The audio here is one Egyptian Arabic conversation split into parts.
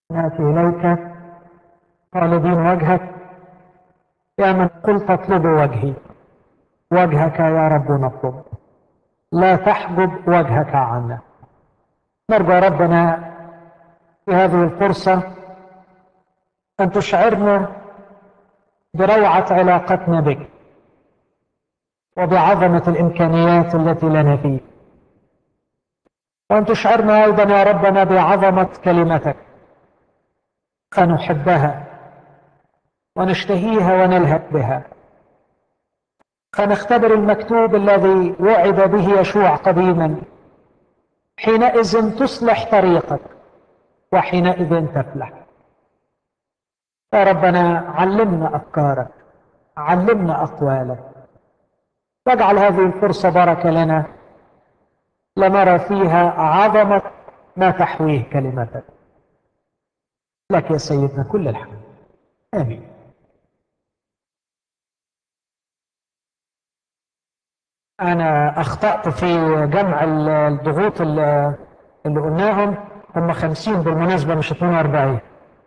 ناتي اليك طالبين وجهك يا من قلت اطلبوا وجهي وجهك يا رب نطلب لا تحجب وجهك عنا نرجو ربنا في هذه الفرصة أن تشعرنا بروعة علاقتنا بك وبعظمة الإمكانيات التي لنا فيه وأن تشعرنا أيضا يا ربنا بعظمة كلمتك فنحبها ونشتهيها ونلهب بها فنختبر المكتوب الذي وعد به يشوع قديما حينئذ تصلح طريقك وحينئذ تفلح يا ربنا علمنا أفكارك علمنا أقوالك واجعل هذه الفرصة بركة لنا لنرى فيها عظمة ما تحويه كلمتك لك يا سيدنا كل الحمد آمين أنا أخطأت في جمع الضغوط اللي قلناهم هم 50 بالمناسبة مش 42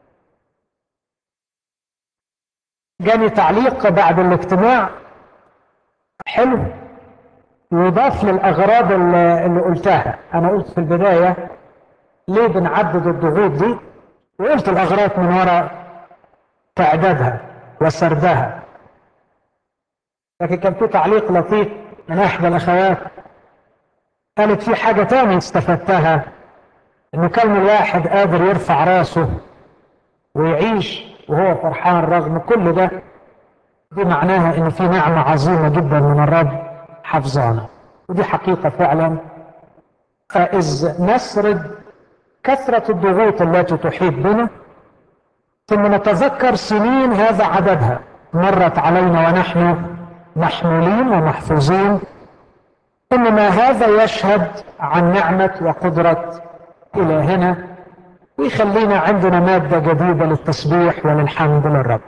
جاني تعليق بعد الاجتماع حلو يضاف للأغراض اللي, اللي قلتها أنا قلت في البداية ليه بنعدد الضغوط دي وقلت الأغراض من وراء تعدادها وسردها لكن كان في تعليق لطيف من احدى الاخوات قالت في حاجه تانية استفدتها انه كان الواحد قادر يرفع راسه ويعيش وهو فرحان رغم كل ده دي معناها ان في نعمه عظيمه جدا من الرب حفظانا ودي حقيقه فعلا فاذ نسرد كثره الضغوط التي تحيط بنا ثم نتذكر سنين هذا عددها مرت علينا ونحن محمولين ومحفوظين انما هذا يشهد عن نعمه وقدره الهنا ويخلينا عندنا ماده جديده للتسبيح وللحمد للرب.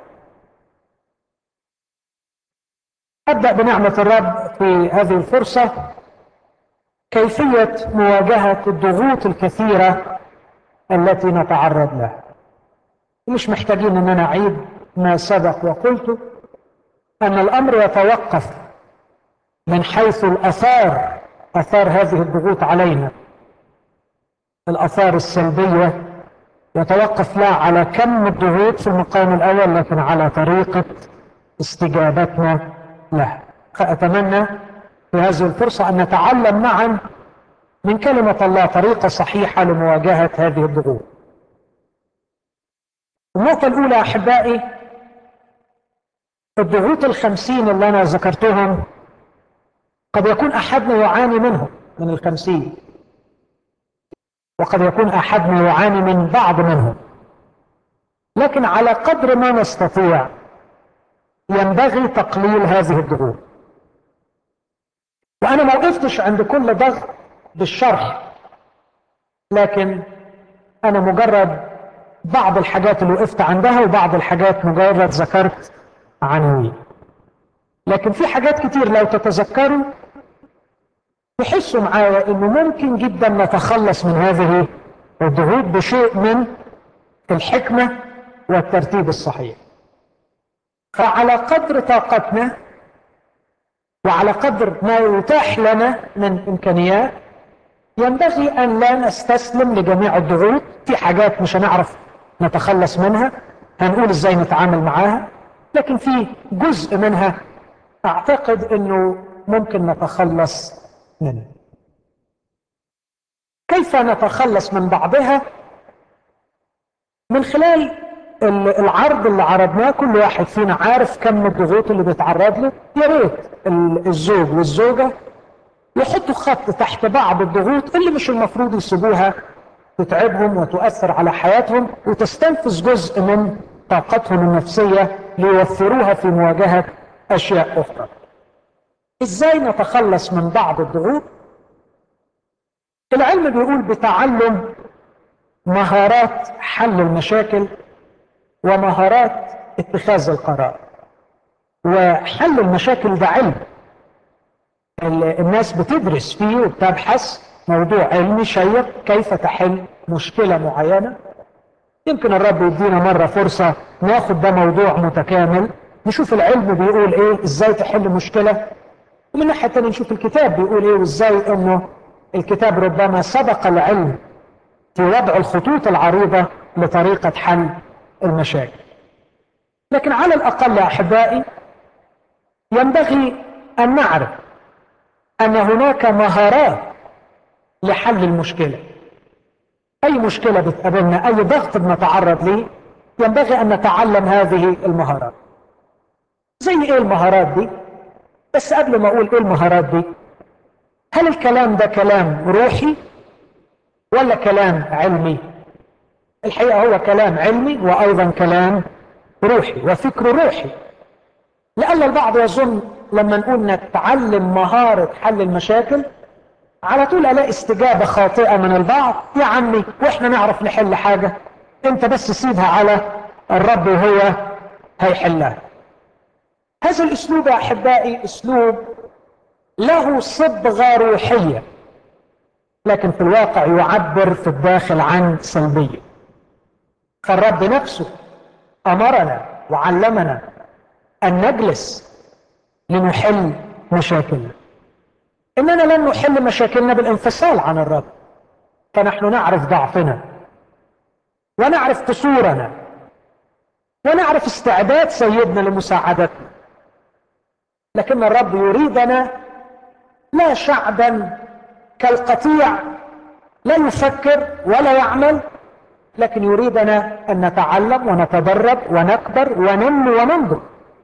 ابدا بنعمه الرب في هذه الفرصه كيفيه مواجهه الضغوط الكثيره التي نتعرض لها. مش محتاجين ان انا اعيد ما سبق وقلته أن الأمر يتوقف من حيث الأثار أثار هذه الضغوط علينا الأثار السلبية يتوقف لا على كم الضغوط في المقام الأول لكن على طريقة استجابتنا لها فأتمنى في هذه الفرصة أن نتعلم معا من كلمة الله طريقة صحيحة لمواجهة هذه الضغوط النقطة الأولى أحبائي الضغوط الخمسين اللي أنا ذكرتهم قد يكون أحدنا يعاني منهم من الخمسين وقد يكون أحدنا يعاني من بعض منهم لكن على قدر ما نستطيع ينبغي تقليل هذه الضغوط وأنا ما وقفتش عند كل ضغط بالشرح لكن أنا مجرد بعض الحاجات اللي وقفت عندها وبعض الحاجات مجرد ذكرت عناوين لكن في حاجات كتير لو تتذكروا تحسوا معايا انه ممكن جدا نتخلص من هذه الضغوط بشيء من الحكمة والترتيب الصحيح فعلى قدر طاقتنا وعلى قدر ما يتاح لنا من إمكانيات ينبغي أن لا نستسلم لجميع الضغوط في حاجات مش هنعرف نتخلص منها هنقول ازاي نتعامل معاها لكن في جزء منها اعتقد انه ممكن نتخلص منه كيف نتخلص من بعضها من خلال العرض اللي عرضناه كل واحد فينا عارف كم الضغوط اللي بيتعرض له يا ريت الزوج والزوجه يحطوا خط تحت بعض الضغوط اللي مش المفروض يسيبوها تتعبهم وتؤثر على حياتهم وتستنفذ جزء من طاقتهم النفسية ليوفروها في مواجهة أشياء أخرى إزاي نتخلص من بعض الضغوط العلم بيقول بتعلم مهارات حل المشاكل ومهارات اتخاذ القرار وحل المشاكل ده علم الناس بتدرس فيه وبتبحث موضوع علمي شيق كيف تحل مشكلة معينة يمكن الرب يدينا مرة فرصة ناخد ده موضوع متكامل نشوف العلم بيقول ايه ازاي تحل مشكلة ومن ناحية تانية نشوف الكتاب بيقول ايه وازاي انه الكتاب ربما سبق العلم في وضع الخطوط العريضة لطريقة حل المشاكل لكن على الأقل يا أحبائي ينبغي أن نعرف أن هناك مهارات لحل المشكلة أي مشكلة بتقابلنا أي ضغط بنتعرض ليه ينبغي أن نتعلم هذه المهارات زي إيه المهارات دي بس قبل ما أقول إيه المهارات دي هل الكلام ده كلام روحي ولا كلام علمي الحقيقة هو كلام علمي وأيضا كلام روحي وفكر روحي لأن البعض يظن لما نقول نتعلم مهارة حل المشاكل على طول ألاقي استجابة خاطئة من البعض يا عمي وإحنا نعرف نحل حاجة أنت بس سيبها على الرب وهو هيحلها هذا الأسلوب يا أحبائي أسلوب له صبغة روحية لكن في الواقع يعبر في الداخل عن سلبية فالرب نفسه أمرنا وعلمنا أن نجلس لنحل مشاكلنا إننا لن نحل مشاكلنا بالانفصال عن الرب فنحن نعرف ضعفنا ونعرف قصورنا ونعرف استعداد سيدنا لمساعدتنا لكن الرب يريدنا لا شعبا كالقطيع لا يفكر ولا يعمل لكن يريدنا أن نتعلم ونتدرب ونكبر وننمو وننضج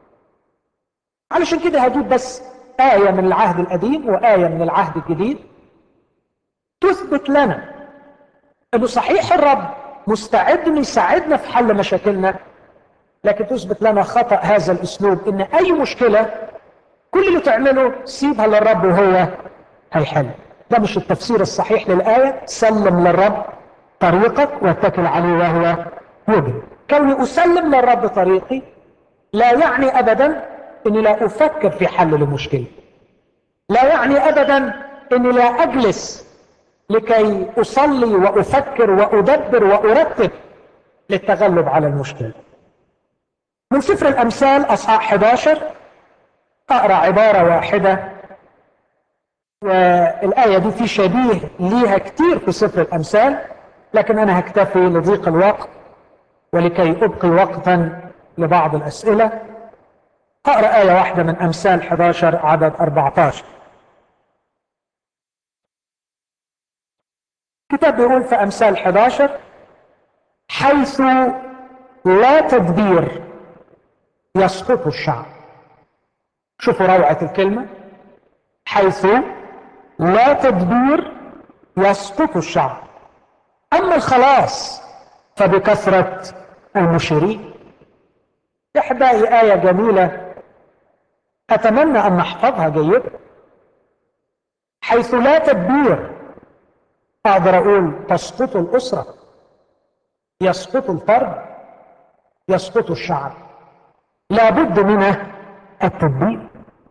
علشان كده هجيب بس آية من العهد القديم وآية من العهد الجديد تثبت لنا أنه صحيح الرب مستعد أن يساعدنا في حل مشاكلنا لكن تثبت لنا خطأ هذا الأسلوب أن أي مشكلة كل اللي تعمله سيبها للرب وهو هيحل ده مش التفسير الصحيح للآية سلم للرب طريقك واتكل عليه وهو يجري كوني أسلم للرب طريقي لا يعني أبدا أني لا أفكر في حل المشكلة لا يعني أبدا أني لا أجلس لكي أصلي وأفكر وأدبر وأرتب للتغلب على المشكلة من سفر الأمثال أصحاح 11 أقرأ عبارة واحدة والآية دي في شبيه ليها كتير في سفر الأمثال لكن أنا هكتفي لضيق الوقت ولكي أبقي وقتا لبعض الأسئلة أقرأ آية واحدة من أمثال 11 عدد 14 كتاب بيقول في أمثال 11 حيث لا تدبير يسقط الشعب شوفوا روعة الكلمة حيث لا تدبير يسقط الشعب أما الخلاص فبكثرة المشيرين إحدى آية جميلة أتمنى أن نحفظها جيدا حيث لا تدبير أقدر أقول تسقط الأسرة يسقط الفرد يسقط الشعب لابد من التدبير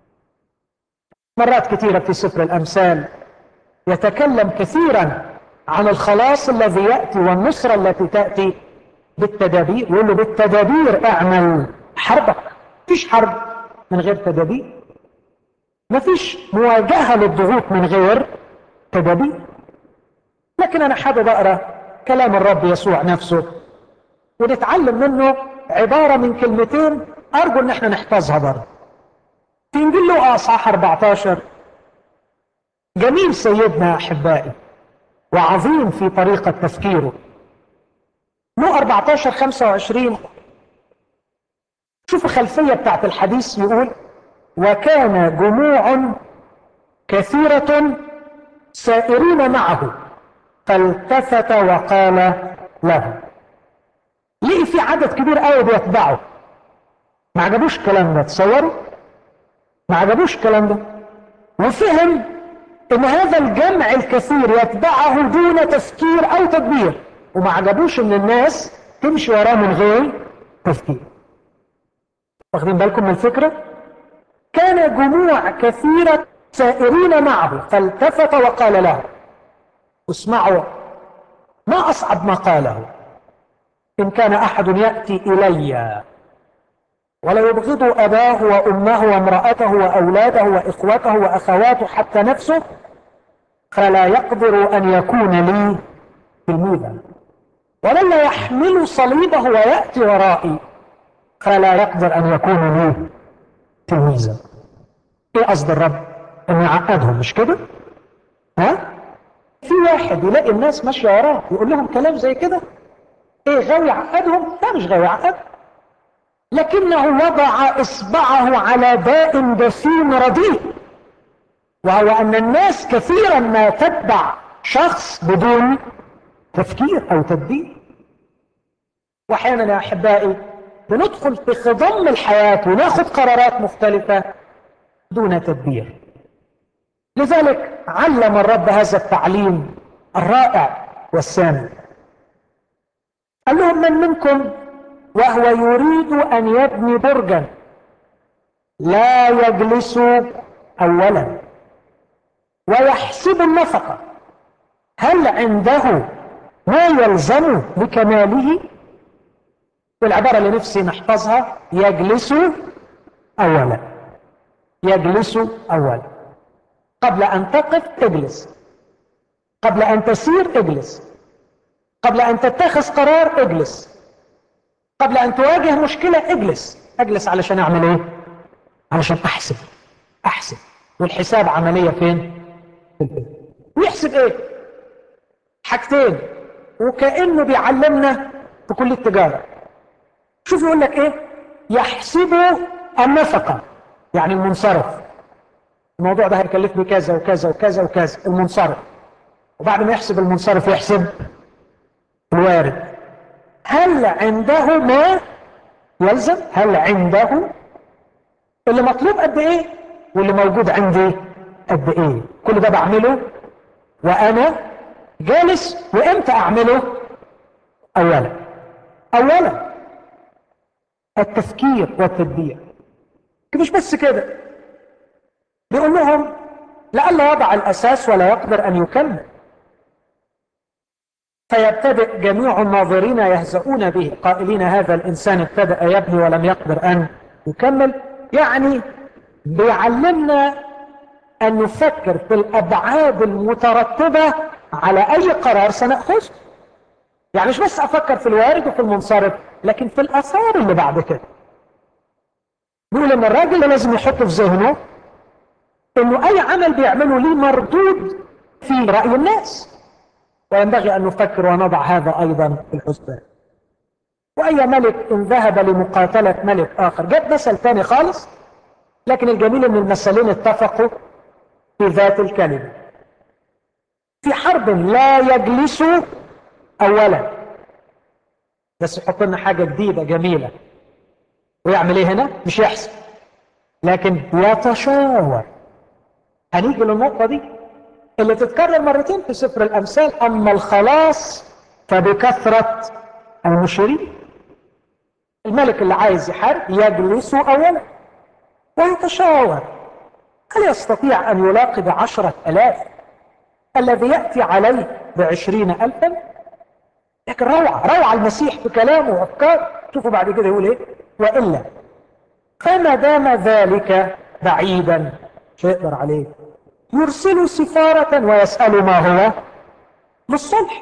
مرات كثيرة في سفر الأمثال يتكلم كثيرا عن الخلاص الذي يأتي والنصرة التي تأتي بالتدابير يقول له بالتدابير اعمل حربك فيش حرب من غير تدابير مفيش مواجهة للضغوط من غير تدابير لكن أنا حابب أقرأ كلام الرب يسوع نفسه ونتعلم منه عبارة من كلمتين أرجو أن احنا نحفظها برضه في إنجيل لوقا أصحاح 14 جميل سيدنا أحبائي وعظيم في طريقة تفكيره لوقا 14 25 شوف الخلفية بتاعت الحديث يقول وكان جموع كثيرة سائرين معه فالتفت وقال له ليه في عدد كبير قوي بيتبعه ما عجبوش الكلام ده تصوروا ما عجبوش الكلام ده وفهم ان هذا الجمع الكثير يتبعه دون تفكير او تدبير وما عجبوش ان الناس تمشي وراه من غير تفكير واخدين بالكم من الفكرة كان جموع كثيرة سائرين معه فالتفت وقال له اسمعوا ما أصعب ما قاله إن كان أحد يأتي إلي ولا يبغض أباه وأمه وامرأته وأولاده وإخوته وأخواته حتى نفسه فلا يقدر أن يكون لي تلميذا ومن لا يحمل صليبه ويأتي ورائي فلا يقدر أن يكون لي تلميذا إيه قصد الرب؟ أن يعقدهم مش كده؟ ها؟ في واحد يلاقي الناس ماشية وراه يقول لهم كلام زي كده ايه غاوي عقدهم؟ لا مش غاوي عقد لكنه وضع اصبعه على داء دفين رديء وهو ان الناس كثيرا ما تتبع شخص بدون تفكير او تدبير واحيانا يا احبائي بندخل في خضم الحياه وناخذ قرارات مختلفه دون تدبير لذلك علم الرب هذا التعليم الرائع والسامي قال لهم من منكم وهو يريد ان يبني برجا لا يجلس اولا ويحسب النفقه هل عنده ما يلزم بكماله والعباره اللي نفسي نحفظها يجلس اولا يجلس اولا قبل ان تقف اجلس قبل ان تسير اجلس قبل ان تتخذ قرار اجلس قبل ان تواجه مشكلة اجلس اجلس علشان اعمل ايه علشان احسب احسب والحساب عملية فين في البيت ويحسب ايه حاجتين وكأنه بيعلمنا في كل التجارة شوف يقول لك ايه يحسب النفقة يعني المنصرف الموضوع ده هيكلفني كذا وكذا وكذا وكذا المنصرف وبعد ما يحسب المنصرف يحسب الوارد هل عنده ما يلزم هل عنده اللي مطلوب قد ايه واللي موجود عندي قد ايه كل ده بعمله وانا جالس وامتى اعمله اولا اولا التفكير والتدبير مش بس كده بيقول لهم لئلا يضع الاساس ولا يقدر ان يكمل فيبتدئ جميع الناظرين يهزؤون به قائلين هذا الإنسان ابتدأ يبني ولم يقدر أن يكمل يعني بيعلمنا أن نفكر في الأبعاد المترتبة على أي قرار سنأخذه يعني مش بس أفكر في الوارد وفي المنصرف لكن في الآثار اللي بعد كده بيقول إن الراجل لازم يحط في ذهنه إنه أي عمل بيعمله ليه مردود في رأي الناس وينبغي أن نفكر ونضع هذا أيضا في الحسبان وأي ملك إن ذهب لمقاتلة ملك آخر جاب مثل ثاني خالص لكن الجميل أن المثلين اتفقوا في ذات الكلمة في حرب لا يجلس أولا بس يحط لنا حاجة جديدة جميلة ويعمل ايه هنا مش يحسب لكن يتشاور هنيجي للنقطة دي اللي تتكرر مرتين في سفر الأمثال أما الخلاص فبكثرة المشيرين الملك اللي عايز يحارب يجلس أولا ويتشاور هل يستطيع أن يلاقي بعشرة ألاف الذي يأتي عليه بعشرين ألفا لكن روعة روعة المسيح في كلامه وأفكار شوفوا بعد كده يقول إيه وإلا فما دام ذلك بعيدا مش يقدر عليه يرسل سفارة ويسأل ما هو للصلح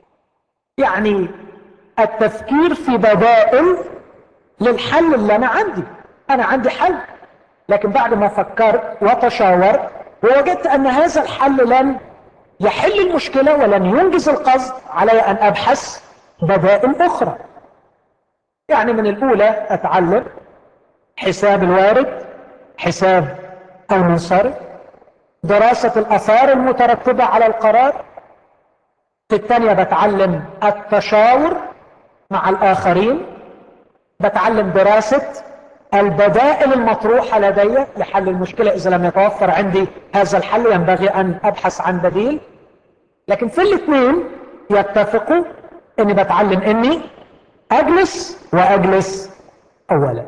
يعني التفكير في بدائل للحل اللي أنا عندي أنا عندي حل لكن بعد ما فكرت وتشاورت ووجدت أن هذا الحل لن يحل المشكلة ولن ينجز القصد علي أن أبحث بدائل أخرى يعني من الأولى أتعلم حساب الوارد حساب المنصرف دراسة الأثار المترتبة على القرار في الثانية بتعلم التشاور مع الآخرين بتعلم دراسة البدائل المطروحة لدي لحل المشكلة إذا لم يتوفر عندي هذا الحل ينبغي أن أبحث عن بديل لكن في الاثنين يتفقوا أني بتعلم أني أجلس وأجلس أولا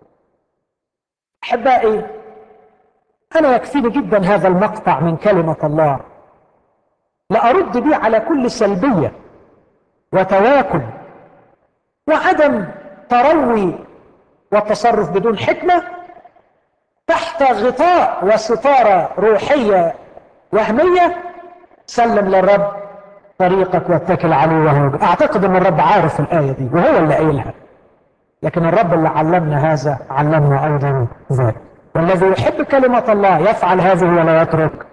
أحبائي أنا يكفيني جدا هذا المقطع من كلمة الله لأرد به على كل سلبية وتواكل وعدم تروي والتصرف بدون حكمة تحت غطاء وستارة روحية وهمية سلم للرب طريقك واتكل عليه وهو اعتقد ان الرب عارف الآية دي وهو اللي قايلها لكن الرب اللي علمنا هذا علمنا ايضا ذلك والذي يحب كلمة الله يفعل هذه ولا يترك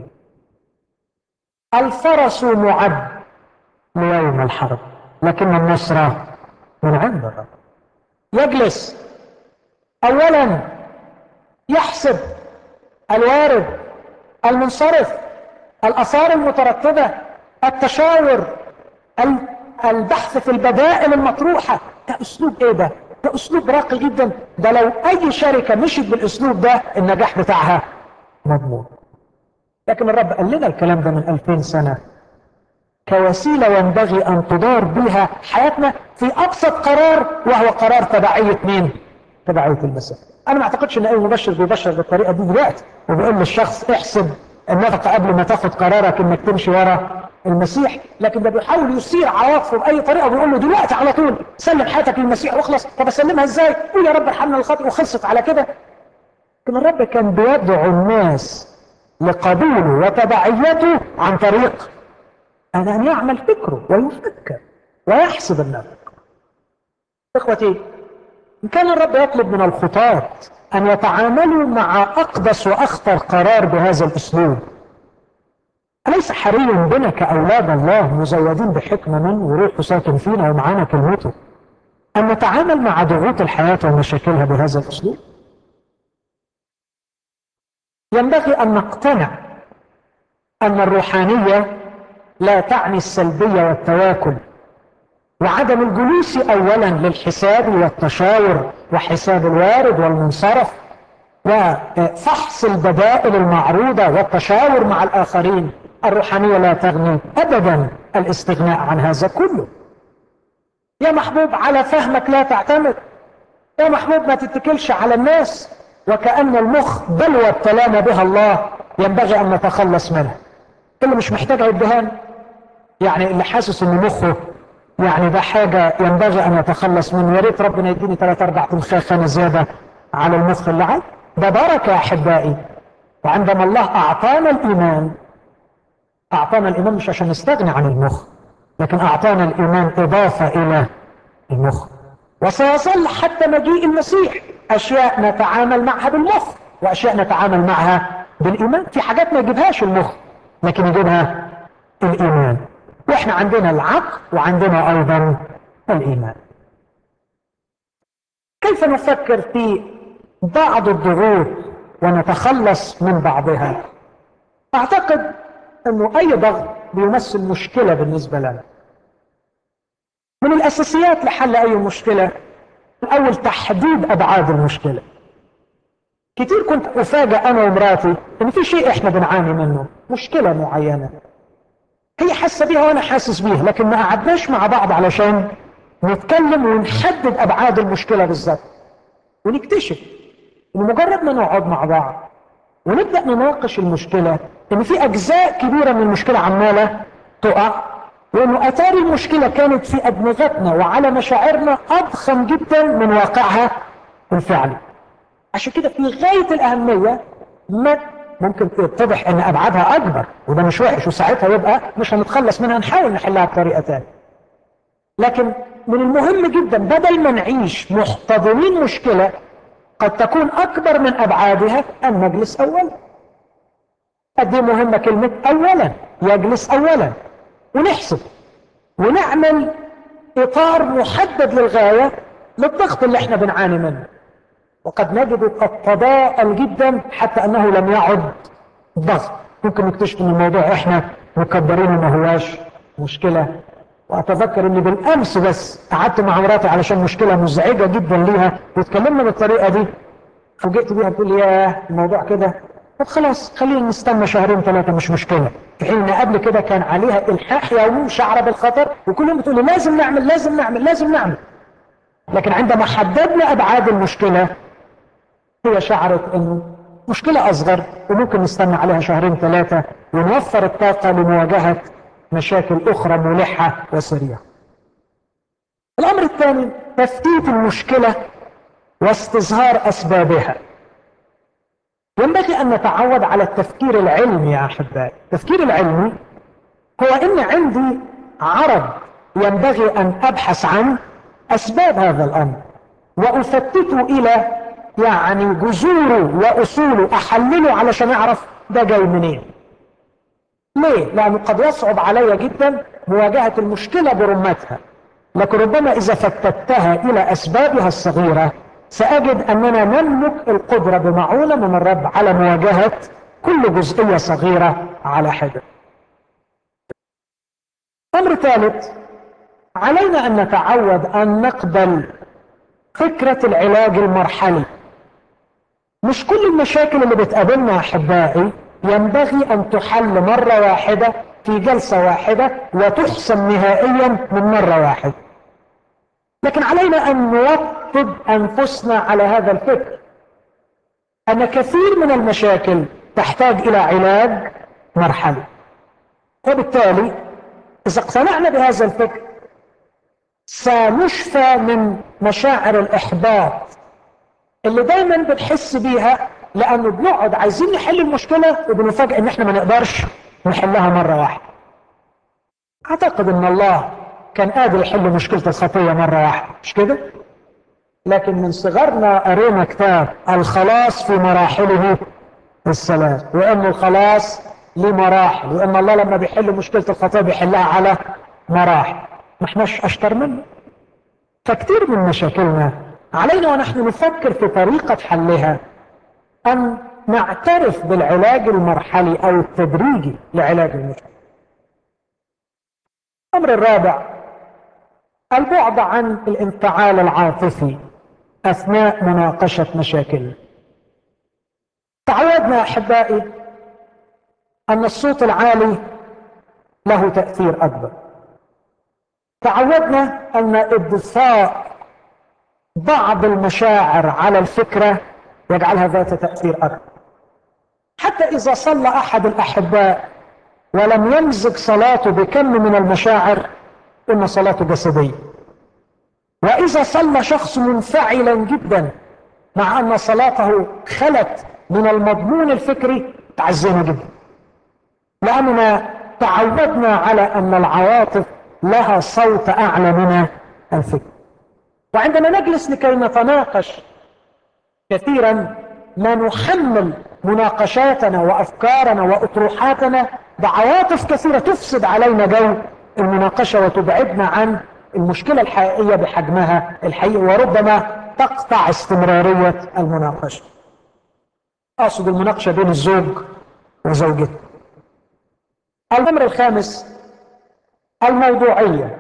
الفرس معد ليوم الحرب لكن النصرة من عند الرب يجلس اولا يحسب الوارد المنصرف الاثار المترتبه التشاور البحث في البدائل المطروحه ده اسلوب ايه ده ده اسلوب راقي جدا ده لو اي شركه مشيت بالاسلوب ده النجاح بتاعها مضمون لكن الرب قال لنا الكلام ده من 2000 سنه كوسيله ينبغي ان تدار بها حياتنا في ابسط قرار وهو قرار تبعيه مين؟ تبعيه المسيح. انا ما اعتقدش ان اي مبشر بيبشر بالطريقه دي دلوقتي وبيقول للشخص احسب النفقه قبل ما تاخد قرارك انك تمشي ورا المسيح لكن ده بيحاول يثير عواطفه باي طريقه وبيقول له دلوقتي على طول سلم حياتك للمسيح واخلص طب اسلمها ازاي؟ قول يا رب ارحمنا الخطئ وخلصت على كده. لكن الرب كان بيدعو الناس لقبوله وتبعيته عن طريق أن يعمل فكره ويفكر ويحسب النفق إخوتي إن كان الرب يطلب من الخطاة أن يتعاملوا مع أقدس وأخطر قرار بهذا الأسلوب أليس حري بنا كأولاد الله مزودين بحكمة منه وروحه ساكن فينا ومعانا كلمته أن نتعامل مع ضغوط الحياة ومشاكلها بهذا الأسلوب ينبغي أن نقتنع أن الروحانية لا تعني السلبية والتواكل وعدم الجلوس أولا للحساب والتشاور وحساب الوارد والمنصرف وفحص البدائل المعروضة والتشاور مع الآخرين الروحانية لا تغني أبدا الاستغناء عن هذا كله يا محبوب على فهمك لا تعتمد يا محبوب ما تتكلش على الناس وكأن المخ بلوى ابتلانا بها الله ينبغي أن نتخلص منها اللي مش محتاج الدهان يعني اللي حاسس ان مخه يعني ده حاجة ينبغي ان يتخلص منه يا ريت ربنا يديني ثلاث اربع تنخاخ زيادة على المخ اللي عاد ده بركة يا احبائي وعندما الله اعطانا الايمان اعطانا الايمان مش عشان نستغني عن المخ لكن اعطانا الايمان اضافة الى المخ وسيظل حتى مجيء المسيح اشياء نتعامل معها بالمخ واشياء نتعامل معها بالايمان في حاجات ما يجيبهاش المخ لكن يجيبها الايمان واحنا عندنا العقل وعندنا ايضا الايمان كيف نفكر في بعض الضغوط ونتخلص من بعضها اعتقد انه اي ضغط بيمثل مشكله بالنسبه لنا من الاساسيات لحل اي مشكله الاول تحديد ابعاد المشكله كتير كنت افاجئ انا ومراتي ان في شيء احنا بنعاني منه مشكله معينه هي حاسه بيها وانا حاسس بيها لكن ما قعدناش مع بعض علشان نتكلم ونحدد ابعاد المشكله بالظبط ونكتشف ان مجرد ما نقعد مع بعض ونبدا نناقش المشكله ان في اجزاء كبيره من المشكله عماله تقع وانه اتاري المشكله كانت في ادمغتنا وعلى مشاعرنا اضخم جدا من واقعها الفعلي عشان كده في غايه الاهميه ما ممكن يتضح ان ابعادها اكبر وده مش وحش وساعتها يبقى مش هنتخلص منها نحاول نحلها بطريقه ثانيه لكن من المهم جدا بدل ما نعيش محتضنين مشكله قد تكون اكبر من ابعادها ان نجلس اولا قد ايه مهمه كلمه اولا يجلس اولا ونحسب ونعمل اطار محدد للغايه للضغط اللي احنا بنعاني منه وقد نجد قد تضاءل جدا حتى انه لم يعد ضغط ممكن نكتشف ان الموضوع احنا مكبرين ما هواش مشكله واتذكر اني بالامس بس قعدت مع مراتي علشان مشكله مزعجه جدا ليها واتكلمنا بالطريقه دي فوجئت بيها بتقول لي ياه الموضوع كده طب خلاص خلينا نستنى شهرين ثلاثه مش مشكله في حين ان قبل كده كان عليها الحاح يومي شعره بالخطر وكل يوم بتقول لي لازم نعمل لازم نعمل لازم نعمل لكن عندما حددنا ابعاد المشكله هي شعرت انه مشكلة اصغر وممكن نستنى عليها شهرين ثلاثة ونوفر الطاقة لمواجهة مشاكل اخرى ملحة وسريعة الأمر الثاني تفتيت المشكلة واستظهار أسبابها ينبغي أن نتعود على التفكير العلمي يا أحبائي التفكير العلمي هو أن عندي عرض ينبغي أن أبحث عن أسباب هذا الأمر وأفتته إلى يعني جذوره وأصوله أحلله علشان أعرف ده جاي منين ليه؟ لأنه قد يصعب علي جدا مواجهة المشكلة برمتها لكن ربما إذا فتتها إلى أسبابها الصغيرة سأجد أننا نملك القدرة بمعونة من الرب على مواجهة كل جزئية صغيرة على حدة أمر ثالث علينا أن نتعود أن نقبل فكرة العلاج المرحلي مش كل المشاكل اللي بتقابلنا أحبائي ينبغي أن تحل مرة واحدة في جلسة واحدة وتحسم نهائيا من مرة واحدة لكن علينا أن نوطد أنفسنا على هذا الفكر أن كثير من المشاكل تحتاج إلى علاج مرحلي وبالتالي إذا اقتنعنا بهذا الفكر سنشفى من مشاعر الإحباط اللي دايما بنحس بيها لأنه بنقعد عايزين نحل المشكلة وبنفاجئ إن إحنا ما نقدرش نحلها مرة واحدة أعتقد إن الله كان قادر يحل مشكلة الخطية مرة واحدة مش كده؟ لكن من صغرنا قرينا كتاب الخلاص في مراحله الثلاث وأن الخلاص ليه مراحل وأن الله لما بيحل مشكلة الخطية بيحلها على مراحل ما احناش أشطر منه فكتير من مشاكلنا علينا ونحن نفكر في طريقة حلها أن نعترف بالعلاج المرحلي أو التدريجي لعلاج المشكلة الأمر الرابع البعد عن الانفعال العاطفي أثناء مناقشة مشاكلنا تعودنا أحبائي أن الصوت العالي له تأثير أكبر تعودنا أن إضفاء بعض المشاعر على الفكرة يجعلها ذات تأثير أكبر حتى إذا صلى أحد الأحباء ولم يمزج صلاته بكم من المشاعر إن صلاته جسدية وإذا صلى شخص منفعلا جدا مع أن صلاته خلت من المضمون الفكري تعزينا جدا لأننا تعودنا على أن العواطف لها صوت أعلى من الفكر وعندما نجلس لكي نتناقش كثيرا ما نحمل مناقشاتنا وأفكارنا وأطروحاتنا بعواطف كثيرة تفسد علينا جو المناقشة وتبعدنا عن المشكلة الحقيقية بحجمها الحقيقي وربما تقطع استمرارية المناقشة أقصد المناقشة بين الزوج وزوجته الأمر الخامس الموضوعية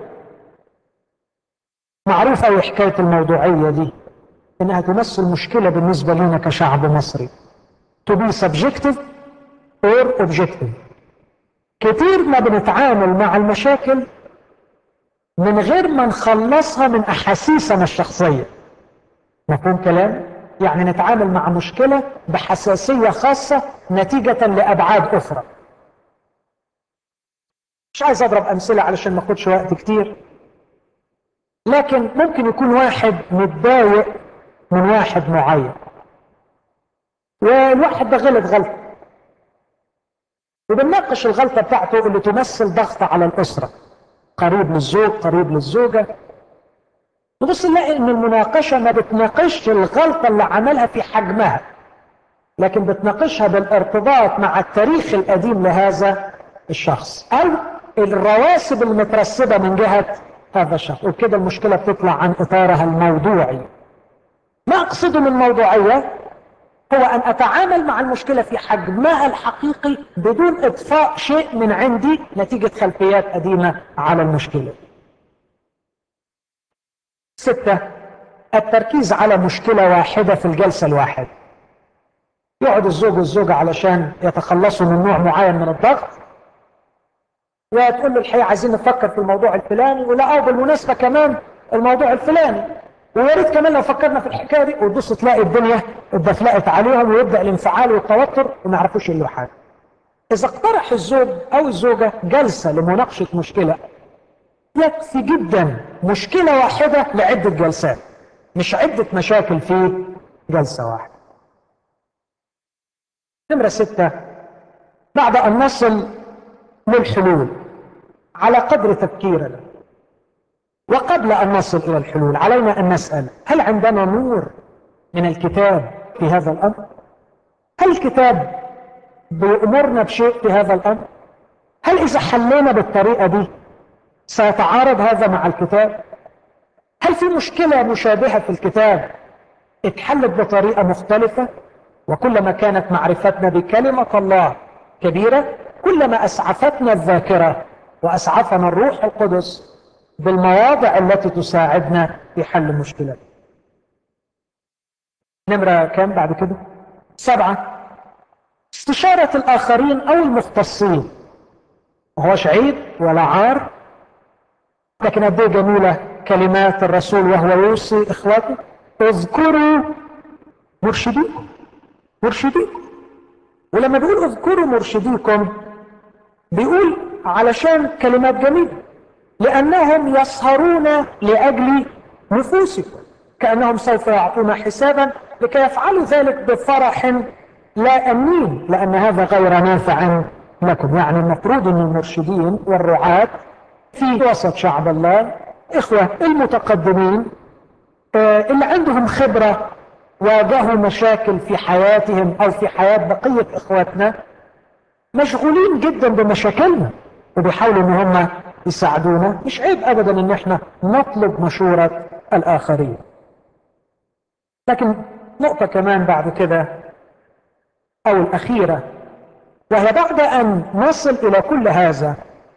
معروفة أوي حكاية الموضوعية دي إنها تمثل مشكلة بالنسبة لنا كشعب مصري to be subjective or objective كتير ما بنتعامل مع المشاكل من غير ما نخلصها من أحاسيسنا الشخصية مفهوم كلام؟ يعني نتعامل مع مشكلة بحساسية خاصة نتيجة لأبعاد أخرى مش عايز أضرب أمثلة علشان ما أخدش وقت كتير لكن ممكن يكون واحد متضايق من واحد معين والواحد ده غلط غلطة وبنناقش الغلطة بتاعته اللي تمثل ضغط على الأسرة قريب للزوج قريب للزوجة نبص نلاقي ان المناقشة ما بتناقشش الغلطة اللي عملها في حجمها لكن بتناقشها بالارتباط مع التاريخ القديم لهذا الشخص او الرواسب المترسبة من جهة هذا الشخص وكده المشكلة بتطلع عن اطارها الموضوعي ما اقصده من موضوعية هو ان اتعامل مع المشكلة في حجمها الحقيقي بدون اضفاء شيء من عندي نتيجة خلفيات قديمة على المشكلة ستة التركيز على مشكلة واحدة في الجلسة الواحدة يقعد الزوج والزوجة علشان يتخلصوا من نوع معين من الضغط وتقول له الحقيقة عايزين نفكر في الموضوع الفلاني ولا أو بالمناسبة كمان الموضوع الفلاني ويا ريت كمان لو فكرنا في الحكاية دي وتبص تلاقي الدنيا اتدفلقت عليهم ويبدأ الانفعال والتوتر وما يعرفوش يقولوا حاجة إذا اقترح الزوج أو الزوجة جلسة لمناقشة مشكلة يكفي جدا مشكلة واحدة لعدة جلسات مش عدة مشاكل في جلسة واحدة نمرة ستة بعد أن نصل للحلول على قدر تفكيرنا وقبل أن نصل إلى الحلول علينا أن نسأل هل عندنا نور من الكتاب في هذا الأمر؟ هل الكتاب بيأمرنا بشيء في هذا الأمر؟ هل إذا حلينا بالطريقة دي سيتعارض هذا مع الكتاب؟ هل في مشكلة مشابهة في الكتاب اتحلت بطريقة مختلفة؟ وكلما كانت معرفتنا بكلمة الله كبيرة كلما أسعفتنا الذاكرة وأسعفنا الروح القدس بالمواضع التي تساعدنا في حل المشكلات نمرة كام بعد كده سبعة استشارة الآخرين أو المختصين هوش عيب ولا عار لكن قد ايه جميلة كلمات الرسول وهو يوصي إخواته اذكروا مرشديكم مرشديكم ولما بيقول اذكروا مرشديكم بيقول علشان كلمات جميلة لأنهم يسهرون لأجل نفوسكم كأنهم سوف يعطون حسابا لكي يفعلوا ذلك بفرح لا أمين لأن هذا غير نافع لكم يعني المفروض أن المرشدين والرعاة في وسط شعب الله إخوة المتقدمين اللي عندهم خبرة واجهوا مشاكل في حياتهم أو في حياة بقية إخواتنا مشغولين جدا بمشاكلنا وبيحاولوا ان هم يساعدونا مش عيب ابدا ان احنا نطلب مشورة الاخرين لكن نقطة كمان بعد كده او الاخيرة وهي بعد ان نصل الى كل هذا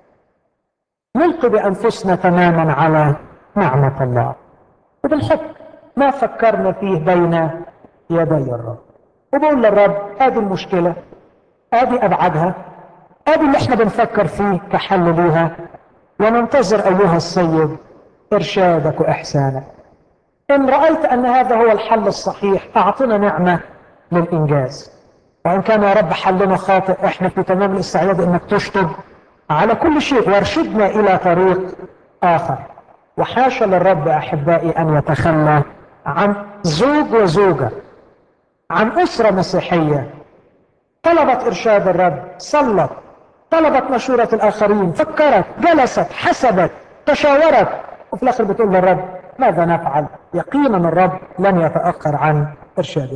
نلقي بانفسنا تماما على نعمة الله وبالحب ما فكرنا فيه بين يدي الرب وبقول للرب هذه المشكلة ادي ابعادها ادي اللي احنا بنفكر فيه كحل ليها وننتظر ايها السيد ارشادك واحسانك ان رايت ان هذا هو الحل الصحيح اعطنا نعمه للانجاز وان كان يا رب حلنا خاطئ احنا في تمام الاستعداد انك تشطب على كل شيء وارشدنا الى طريق اخر وحاشا للرب احبائي ان يتخلى عن زوج وزوجه عن اسره مسيحيه طلبت ارشاد الرب صلت طلبت مشورة الآخرين فكرت جلست حسبت تشاورت وفي الآخر بتقول للرب ماذا نفعل يقينا الرب لن يتأخر عن إرشاده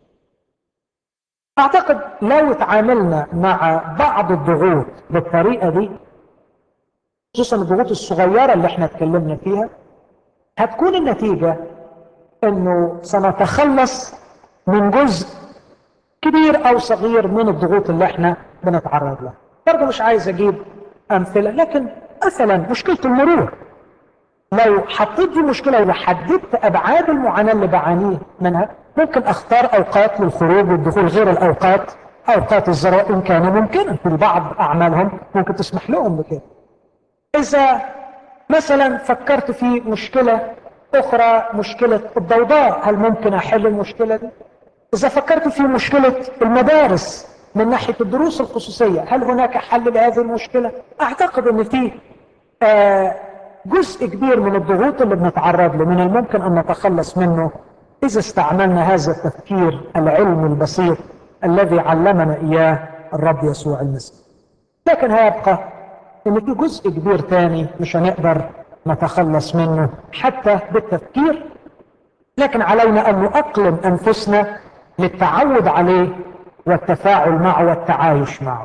أعتقد لو تعاملنا مع بعض الضغوط بالطريقة دي خصوصا الضغوط الصغيرة اللي احنا اتكلمنا فيها هتكون النتيجة انه سنتخلص من جزء كبير او صغير من الضغوط اللي احنا بنتعرض لها برضه مش عايز اجيب امثله لكن مثلا مشكله المرور لو حطيت دي مشكله وحددت ابعاد المعاناه اللي بعانيه منها ممكن اختار اوقات للخروج والدخول غير الاوقات اوقات الزراء ان كان ممكنا في بعض اعمالهم ممكن تسمح لهم بكده اذا مثلا فكرت في مشكله اخرى مشكله الضوضاء هل ممكن احل المشكله دي إذا فكرت في مشكلة المدارس من ناحية الدروس الخصوصية هل هناك حل لهذه المشكلة؟ أعتقد أن في آه جزء كبير من الضغوط اللي بنتعرض له من الممكن أن نتخلص منه إذا استعملنا هذا التفكير العلمي البسيط الذي علمنا إياه الرب يسوع المسيح لكن هيبقى أن في جزء كبير تاني مش هنقدر نتخلص منه حتى بالتفكير لكن علينا أن نؤقلم أنفسنا للتعود عليه والتفاعل معه والتعايش معه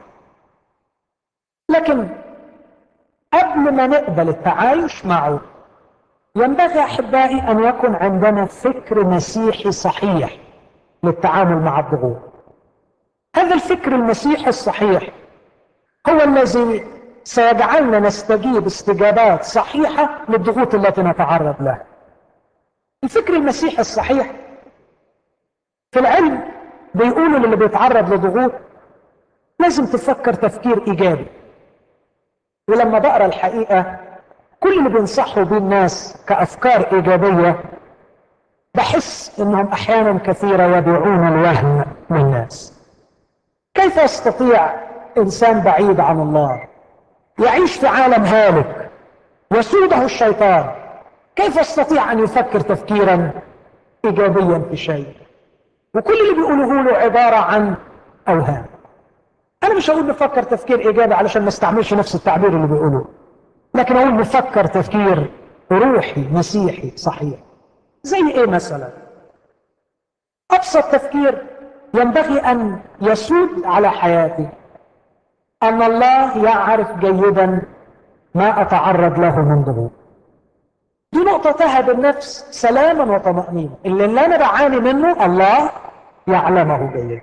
لكن قبل ما نقبل التعايش معه ينبغي احبائي ان يكن عندنا فكر مسيحي صحيح للتعامل مع الضغوط هذا الفكر المسيحي الصحيح هو الذي سيجعلنا نستجيب استجابات صحيحه للضغوط التي نتعرض لها الفكر المسيحي الصحيح في العلم بيقولوا للي بيتعرض لضغوط لازم تفكر تفكير ايجابي ولما بقرا الحقيقه كل اللي بينصحوا بيه الناس كافكار ايجابيه بحس انهم احيانا كثيره يبيعون الوهم للناس كيف يستطيع انسان بعيد عن الله يعيش في عالم هالك يسوده الشيطان كيف يستطيع أن يفكر تفكيرا إيجابيا في شيء وكل اللي بيقوله له عبارة عن أوهام أنا مش هقول نفكر تفكير إيجابي علشان ما استعملش نفس التعبير اللي بيقولوه لكن أقول نفكر تفكير روحي مسيحي صحيح زي إيه مثلا أبسط تفكير ينبغي أن يسود على حياتي أن الله يعرف جيدا ما أتعرض له من ضغوط دي نقطة تهب النفس سلاما وطمأنينة اللي, اللي أنا بعاني منه الله يعلمه جيدا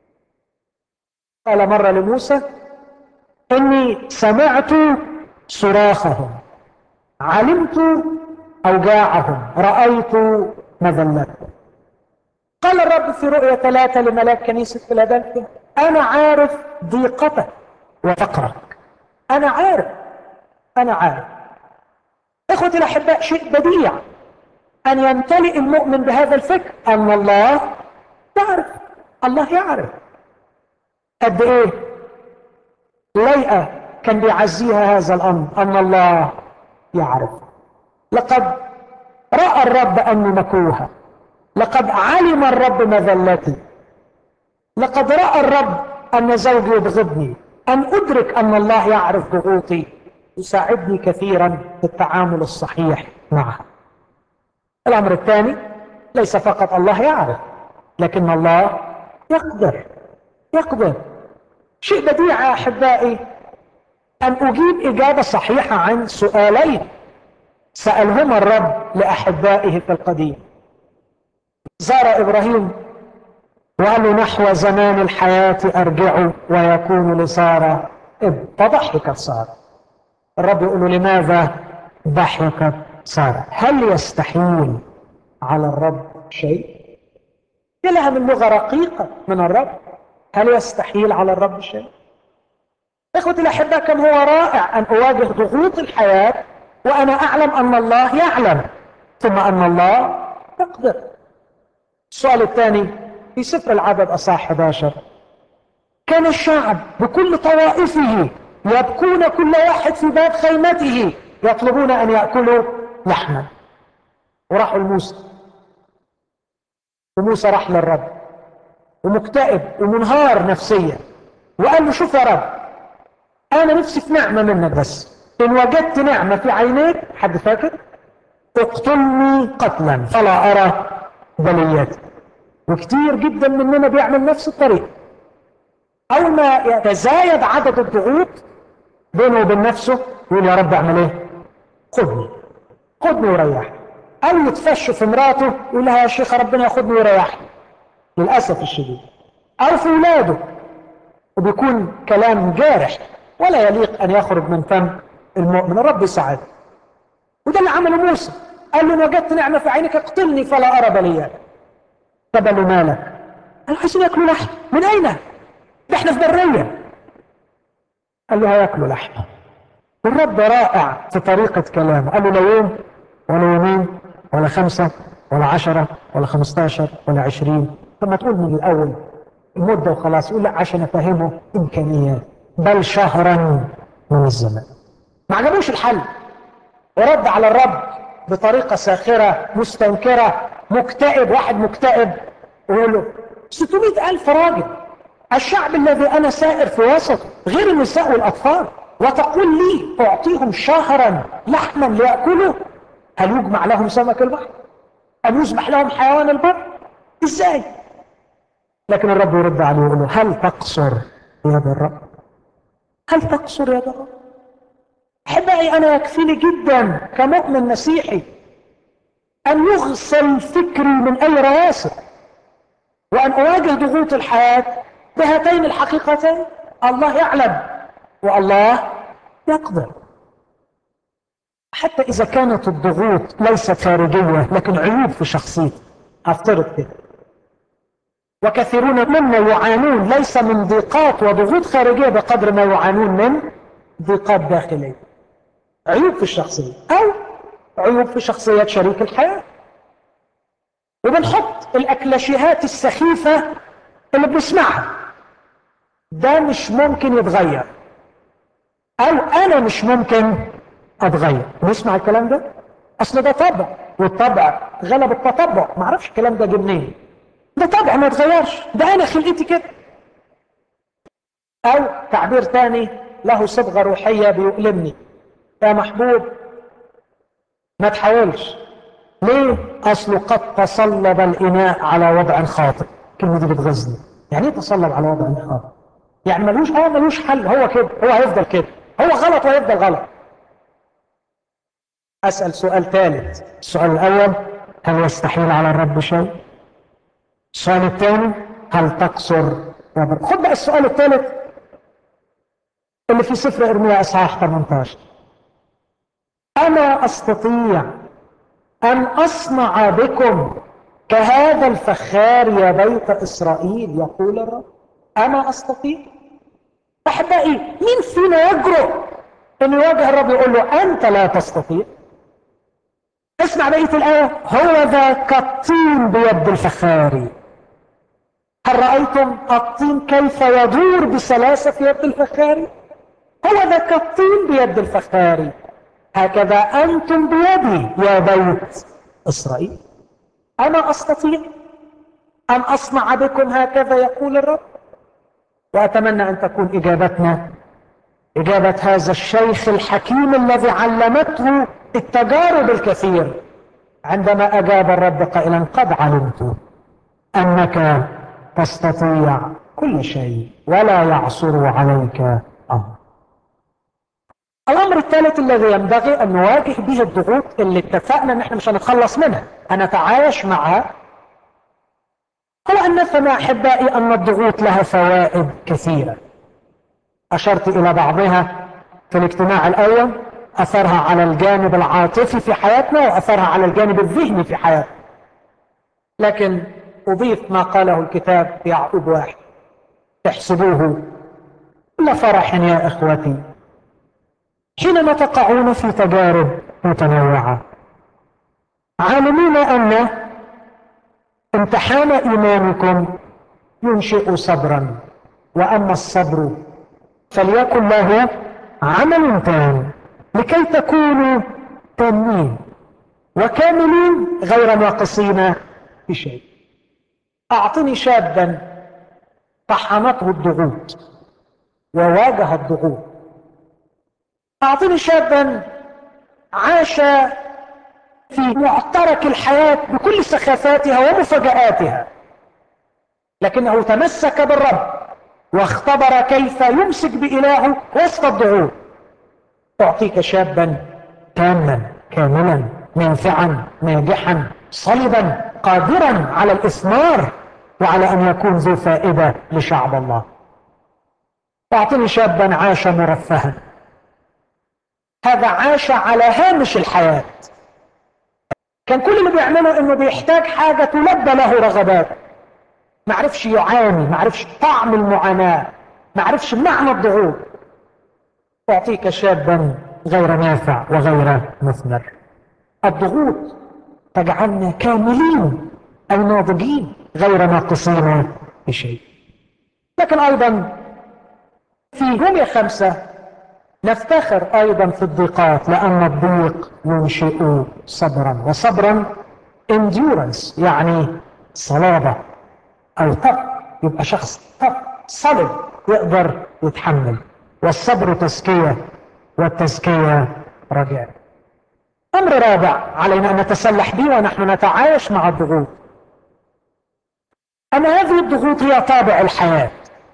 قال مرة لموسى إني سمعت صراخهم علمت أوجاعهم رأيت مذلتهم قال الرب في رؤية ثلاثة لملاك كنيسة فيلادلفيا أنا عارف ضيقتك وفقرك أنا عارف أنا عارف إخوتي الأحباء شيء بديع أن يمتلئ المؤمن بهذا الفكر أن الله يعرف الله يعرف قد إيه ليئة كان بيعزيها هذا الأمر أن الله يعرف لقد رأى الرب أني مكروهة لقد علم الرب مذلتي لقد رأى الرب أن زوجي يبغضني أن أدرك أن الله يعرف ضغوطي يساعدني كثيرا في التعامل الصحيح معها الأمر الثاني ليس فقط الله يعرف لكن الله يقدر يقدر شيء بديع يا أحبائي أن أجيب إجابة صحيحة عن سؤالين سألهما الرب لأحبائه في القديم زار إبراهيم وقال له نحو زمان الحياة أرجع ويكون لسارة ابن فضحكت سارة الرب يقول له لماذا ضحكت سارة هل يستحيل على الرب شيء لها من لغة رقيقة من الرب هل يستحيل على الرب شيء اخوتي الاحباء كم هو رائع ان اواجه ضغوط الحياه وانا اعلم ان الله يعلم ثم ان الله يقدر السؤال الثاني في سفر العدد اصحاح 11 كان الشعب بكل طوائفه يبكون كل واحد في باب خيمته يطلبون ان ياكلوا لحما وراحوا لموسى وموسى راح للرب ومكتئب ومنهار نفسيا وقال له شوف يا رب انا نفسي في نعمه منك بس ان وجدت نعمه في عينيك حد فاكر اقتلني قتلا فلا ارى بلياتي وكتير جدا مننا بيعمل نفس الطريقه اول ما يتزايد عدد الضغوط بينه وبين نفسه يقول يا رب اعمل ايه خدني خدني وريحني او يتفش في مراته يقول لها يا شيخه ربنا ياخدني ويريحني للاسف الشديد او في ولاده وبيكون كلام جارح ولا يليق ان يخرج من فم المؤمن الرب يساعده وده اللي عمله موسى قال له وجدت نعمه في عينك اقتلني فلا ارى بليات طب قال له مالك قال عايزين ياكلوا لحم من اين ده احنا في بريه قال له هياكلوا لحمه والرب رائع في طريقه كلامه قال له لا يوم ولا يومين ولا خمسه ولا عشرة ولا خمستاشر ولا عشرين طب ما تقول من الأول المدة وخلاص يقول لا عشان أفهمه إمكانيات بل شهرا من الزمان ما عجبوش الحل ورد على الرب بطريقة ساخرة مستنكرة مكتئب واحد مكتئب ويقول له 600 ألف راجل الشعب الذي أنا سائر في وسطه غير النساء والأطفال وتقول لي أعطيهم شهرا لحما ليأكلوا هل يجمع لهم سمك البحر أن يسمح لهم حيوان البر إزاي لكن الرب يرد عليه ويقول له هل تقصر يد الرب هل تقصر يد الرب احبائي انا يكفيني جدا كمؤمن مسيحي ان يغسل فكري من اي رواسب وان اواجه ضغوط الحياه بهاتين الحقيقتين الله يعلم والله يقدر حتى اذا كانت الضغوط ليست خارجيه لكن عيوب في شخصيتي افترض كده وكثيرون منا يعانون ليس من ضيقات وضغوط خارجيه بقدر ما يعانون من ضيقات داخليه عيوب في الشخصيه او عيوب في شخصيه شريك الحياه وبنحط الاكلاشيهات السخيفه اللي بنسمعها ده مش ممكن يتغير او انا مش ممكن اتغير نسمع الكلام ده اصل ده طبع والطبع غلب التطبع ما اعرفش الكلام ده جه منين ده طبع ما يتغيرش ده انا خلقتي كده او تعبير تاني له صبغه روحيه بيؤلمني يا محبوب ما تحاولش ليه اصله قد تصلب الاناء على وضع خاطئ الكلمه دي بتغزني يعني ايه تصلب على وضع خاطئ يعني ملوش اه ملوش حل هو كده هو هيفضل كده هو غلط وهيفضل غلط اسال سؤال ثالث السؤال الاول هل يستحيل على الرب شيء السؤال الثاني هل تقصر خد بقى السؤال الثالث اللي في سفر ارميا اصحاح 18 انا استطيع ان اصنع بكم كهذا الفخار يا بيت اسرائيل يقول الرب انا استطيع احبائي مين فينا يجرؤ ان يواجه الرب يقول له انت لا تستطيع اسمع بقيه الايه هو ذا كالطين بيد الفخار هل رايتم الطين كيف يدور بسلاسه في يد الفخار هو ذا كالطين بيد الفخار هكذا انتم بيدي يا بيت اسرائيل انا استطيع ان اصنع بكم هكذا يقول الرب واتمنى ان تكون اجابتنا اجابه هذا الشيخ الحكيم الذي علمته التجارب الكثير عندما اجاب الرب قائلا قد علمت انك تستطيع كل شيء ولا يعصر عليك امر الامر الثالث الذي ينبغي ان نواجه به الضغوط اللي اتفقنا ان احنا مش هنتخلص منها هنتعايش معها هو ان نفهم يا احبائي ان الضغوط لها فوائد كثيره اشرت الى بعضها في الاجتماع الاول اثرها على الجانب العاطفي في حياتنا واثرها على الجانب الذهني في حياتنا لكن اضيف ما قاله الكتاب في يعقوب واحد احسبوه كل فرح يا اخوتي حينما تقعون في تجارب متنوعه عالمين ان امتحان ايمانكم ينشئ صبرا واما الصبر فليكن له عمل تام لكي تكونوا تامين وكاملين غير ناقصين في شيء اعطني شابا طحنته الضغوط وواجه الضغوط اعطني شابا عاش في معترك الحياة بكل سخافاتها ومفاجآتها لكنه تمسك بالرب واختبر كيف يمسك بإلهه وسط الضغوط تعطيك شابا تاما كاملا نافعا ناجحا صلبا قادرا على الإثمار وعلى أن يكون ذو فائدة لشعب الله تعطيني شابا عاش مرفها هذا عاش على هامش الحياة كان كل اللي بيعمله انه بيحتاج حاجة تلبى له رغبات ما عرفش يعاني ما عرفش طعم المعاناة ما عرفش معنى الضغوط تعطيك شابا غير نافع وغير مثمر الضغوط تجعلنا كاملين أي ناضجين غير ناقصين بشيء لكن أيضا في رومية خمسة نفتخر أيضا في الضيقات لأن الضيق ينشئ صبرا وصبرا endurance يعني صلابة أو طب يبقى شخص طب صلب يقدر يتحمل والصبر تزكية والتزكية رجاء أمر رابع علينا أن نتسلح به ونحن نتعايش مع الضغوط أن هذه الضغوط هي طابع الحياة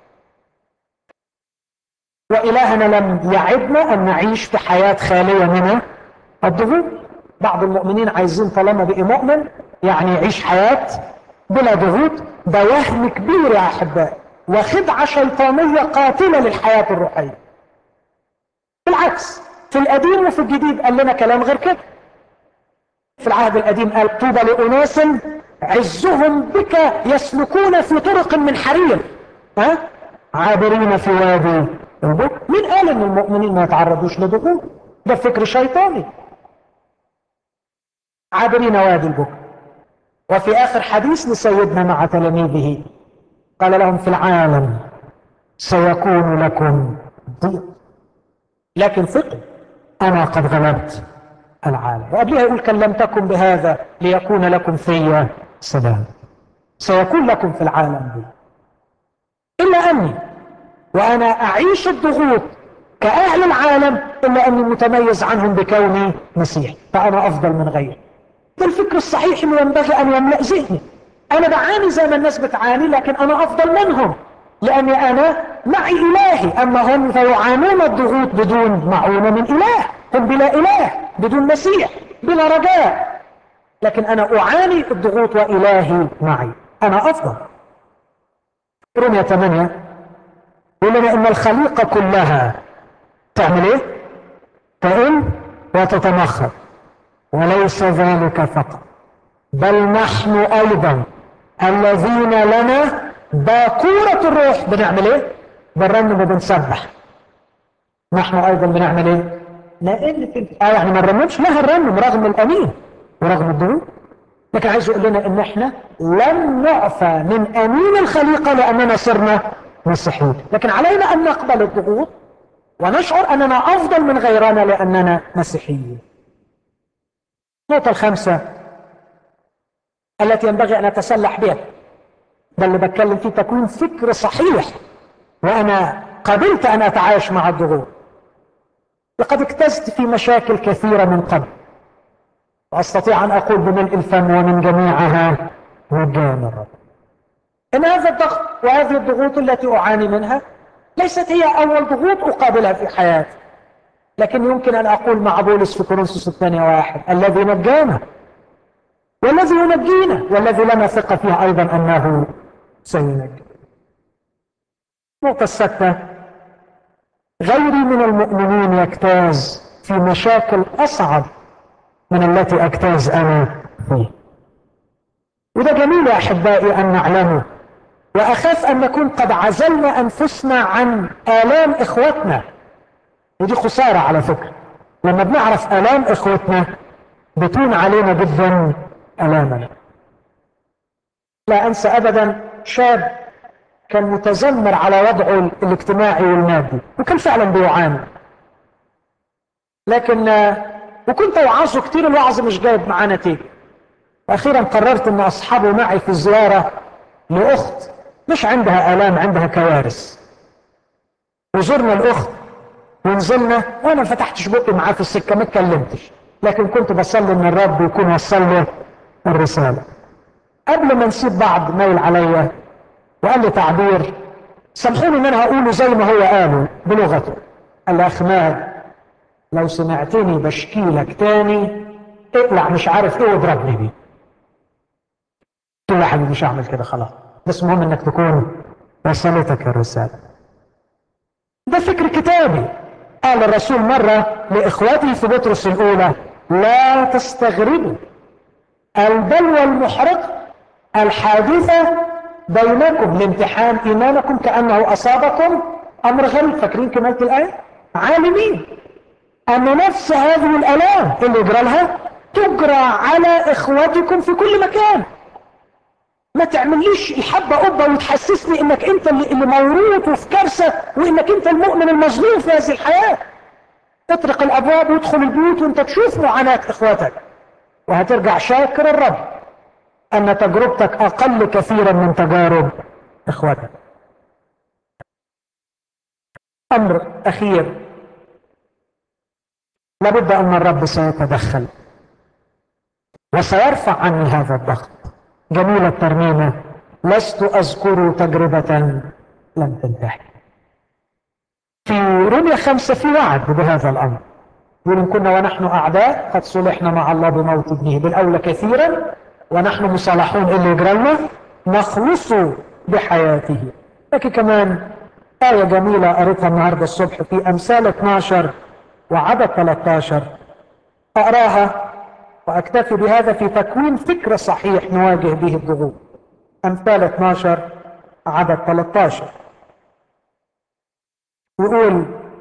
وإلهنا لم يعدنا أن نعيش في حياة خالية من الضغوط بعض المؤمنين عايزين طالما بقي مؤمن يعني يعيش حياة بلا ضغوط ده وهم كبير يا أحبائي وخدعة شيطانية قاتلة للحياة الروحية بالعكس في القديم وفي الجديد قال لنا كلام غير كده في العهد القديم قال طوبى لأناس عزهم بك يسلكون في طرق من حرير ها عابرين في وادي البكر مين قال ان المؤمنين ما يتعرضوش لضغوط ده فكر شيطاني عابرين وادي البكر وفي اخر حديث لسيدنا مع تلاميذه قال لهم في العالم سيكون لكم ضيق لكن ثقوا أنا قد غلبت العالم وقبلها يقول كلمتكم بهذا ليكون لكم في سلام سيكون لكم في العالم دي إلا أني وأنا أعيش الضغوط كأهل العالم إلا أني متميز عنهم بكوني مسيح فأنا أفضل من غيري ده الفكر الصحيح اللي ينبغي أن يملأ ذهني أنا بعاني زي ما الناس بتعاني لكن أنا أفضل منهم لأني أنا معي إلهي أما هم فيعانون الضغوط بدون معونة من إله هم بلا إله بدون مسيح بلا رجاء لكن أنا أعاني الضغوط وإلهي معي أنا أفضل رمية 8 يقول لنا إن الخليقة كلها تعمل إيه؟ تئن وتتمخض وليس ذلك فقط بل نحن أيضا الذين لنا باكورة الروح بنعمل ايه؟ بنرنم وبنسبح نحن ايضا بنعمل ايه؟ لان في اه يعني ما نرنمش لا هنرنم رغم الامين ورغم الضغوط لكن عايز يقول لنا ان احنا لن نعفى من امين الخليقه لاننا صرنا مسيحيين لكن علينا ان نقبل الضغوط ونشعر اننا افضل من غيرنا لاننا مسيحيين النقطه الخامسه التي ينبغي ان اتسلح بها ده اللي بتكلم فيه تكوين فكر صحيح وانا قبلت ان اتعايش مع الضغوط لقد اجتزت في مشاكل كثيره من قبل واستطيع ان اقول بملء الفم ومن جميعها مجانا الرب ان هذا الضغط وهذه الضغوط التي اعاني منها ليست هي اول ضغوط اقابلها في حياتي لكن يمكن ان اقول مع بولس في كورنثوس الثانيه واحد الذي نجانا والذي ينجينا والذي لنا ثقه فيه ايضا انه سينجي النقطه السادسه غيري من المؤمنين يجتاز في مشاكل اصعب من التي اجتاز انا فيه وده جميل يا احبائي ان نعلمه واخاف ان نكون قد عزلنا انفسنا عن الام اخوتنا ودي خساره على فكره لما بنعرف الام اخوتنا بتون علينا جدا الامنا لا انسى ابدا شاب كان متذمر على وضعه الاجتماعي والمادي وكان فعلا بيعاني لكن وكنت اوعظه كتير الوعظ مش جايب معاه نتيجه واخيرا قررت ان اصحابه معي في زياره لاخت مش عندها الام عندها كوارث وزرنا الاخت ونزلنا وانا ما فتحتش بقي معاه في السكه ما اتكلمتش لكن كنت بصلي ان الرب يكون وصل له الرساله قبل ما نسيب بعض مايل عليا وقال لي تعبير سامحوني ان انا هقوله زي ما هو قاله بلغته قال لي اخ ماهر لو سمعتني بشكي لك تاني اقلع مش عارف ايه واضربني بيه قلت له يا حبيبي مش هعمل كده خلاص بس المهم انك تكون وصلتك الرساله ده فكر كتابي قال الرسول مرة لإخوته في بطرس الأولى لا تستغربوا البلوى المحرقة الحادثة بينكم لامتحان إيمانكم كأنه أصابكم أمر غريب فاكرين كمالة الآية؟ عالمين أن نفس هذه الآلام اللي يجرى لها تجرى على إخوتكم في كل مكان ما تعمليش الحبة قبة وتحسسني انك انت اللي, اللي موروث وفي كارثة وانك انت المؤمن المظلوم في هذه الحياة اطرق الابواب وادخل البيوت وانت تشوف معاناة اخواتك وهترجع شاكر الرب ان تجربتك اقل كثيرا من تجارب اخواتك امر اخير لابد ان الرب سيتدخل وسيرفع عني هذا الضغط جميلة الترنيمة لست أذكر تجربة لم تنتهي في رمية خمسة في وعد بهذا الأمر يقول إن كنا ونحن أعداء قد صلحنا مع الله بموت ابنه بالأولى كثيرا ونحن مصالحون اللي يجرى لنا نخلص بحياته لكن كمان آية جميلة قريتها النهاردة الصبح في أمثال 12 وعدد 13 أقراها وأكتفي بهذا في تكوين فكر صحيح نواجه به الضغوط أمثال 12 عدد 13 يقول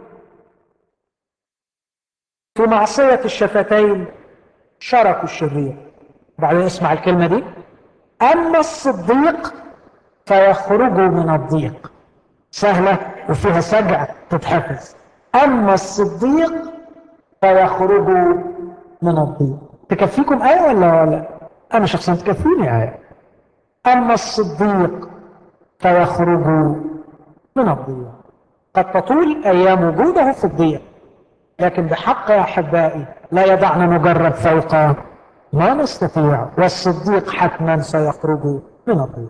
في معصية الشفتين شركوا الشرير بعدين اسمع الكلمة دي أما الصديق فيخرجوا من الضيق سهلة وفيها سجع تتحفظ أما الصديق فيخرجوا من الضيق تكفيكم آية ولا ولا أنا شخصيا تكفيني آية أما الصديق فيخرجوا من الضيق قد تطول أيام وجوده في الضيق لكن بحق يا أحبائي لا يدعنا نجرب فوق ما نستطيع والصديق حتما سيخرج من الضيق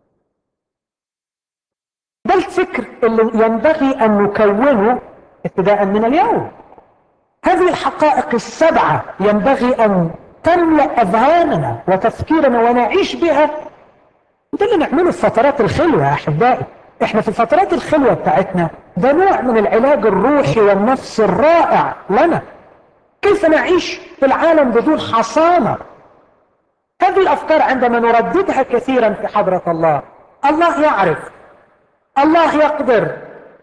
ده الفكر اللي ينبغي أن نكونه ابتداء من اليوم هذه الحقائق السبعة ينبغي أن تملأ أذهاننا وتفكيرنا ونعيش بها وده اللي نعمله في فترات الخلوة يا أحبائي احنا في فترات الخلوة بتاعتنا ده نوع من العلاج الروحي والنفسي الرائع لنا كيف نعيش في العالم بدون حصانة هذه الأفكار عندما نرددها كثيرا في حضرة الله الله يعرف الله يقدر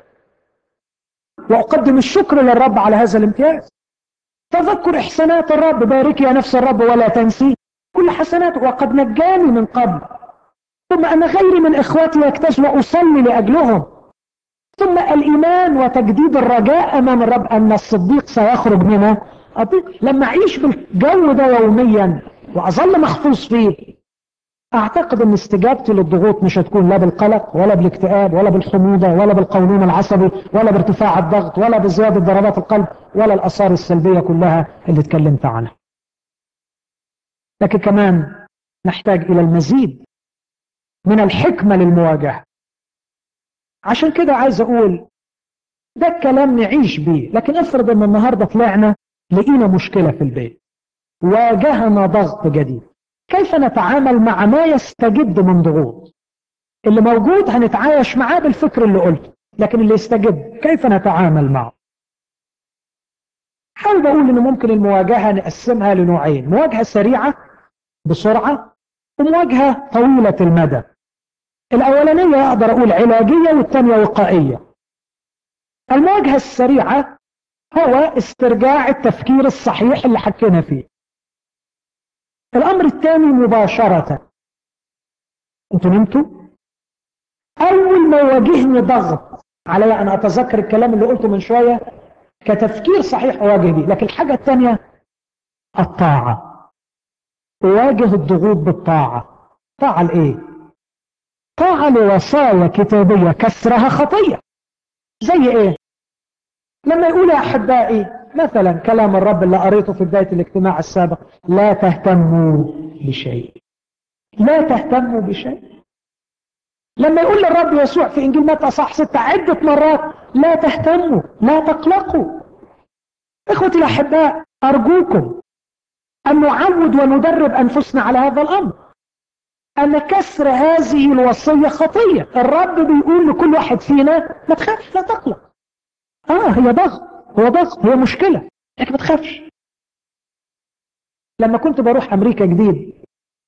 وأقدم الشكر للرب على هذا الامتياز تذكر إحسانات الرب بارك يا نفس الرب ولا تنسي كل حسناته وقد نجاني من قبل ثم أن غيري من إخواتي يكتشف وأصلي لأجلهم ثم الإيمان وتجديد الرجاء أمام الرب أن الصديق سيخرج منه لما أعيش بالجو ده يوميا وأظل محفوظ فيه أعتقد أن استجابتي للضغوط مش هتكون لا بالقلق ولا بالاكتئاب ولا بالحموضة ولا بالقولون العصبي ولا بارتفاع الضغط ولا بزيادة ضربات القلب ولا الآثار السلبية كلها اللي اتكلمت عنها لكن كمان نحتاج إلى المزيد من الحكمة للمواجهة عشان كده عايز أقول ده الكلام نعيش بيه لكن افرض ان النهاردة طلعنا لقينا مشكلة في البيت واجهنا ضغط جديد كيف نتعامل مع ما يستجد من ضغوط اللي موجود هنتعايش معاه بالفكر اللي قلته لكن اللي يستجد كيف نتعامل معه حاول بقول ان ممكن المواجهة نقسمها لنوعين مواجهة سريعة بسرعة ومواجهة طويلة المدى الأولانية أقدر أقول علاجية والثانية وقائية المواجهة السريعة هو استرجاع التفكير الصحيح اللي حكينا فيه الأمر الثاني مباشرة أنتوا نمتوا أول ما يواجهني ضغط علي أن أتذكر الكلام اللي قلته من شوية كتفكير صحيح أواجه به لكن الحاجة الثانية الطاعة أواجه الضغوط بالطاعة طاعة لإيه؟ طاعة لوصايا كتابية كسرها خطية زي إيه؟ لما يقول يا أحبائي مثلا كلام الرب اللي قريته في بداية الاجتماع السابق لا تهتموا بشيء لا تهتموا بشيء لما يقول للرب يسوع في إنجيل متى صح ستة عدة مرات لا تهتموا لا تقلقوا إخوتي الأحباء أرجوكم أن نعود وندرب أنفسنا على هذا الأمر أن كسر هذه الوصية خطية الرب بيقول لكل واحد فينا ما تخافش لا تقلق آه هي ضغط هو ضغط هي مشكلة لكن ما تخافش لما كنت بروح أمريكا جديد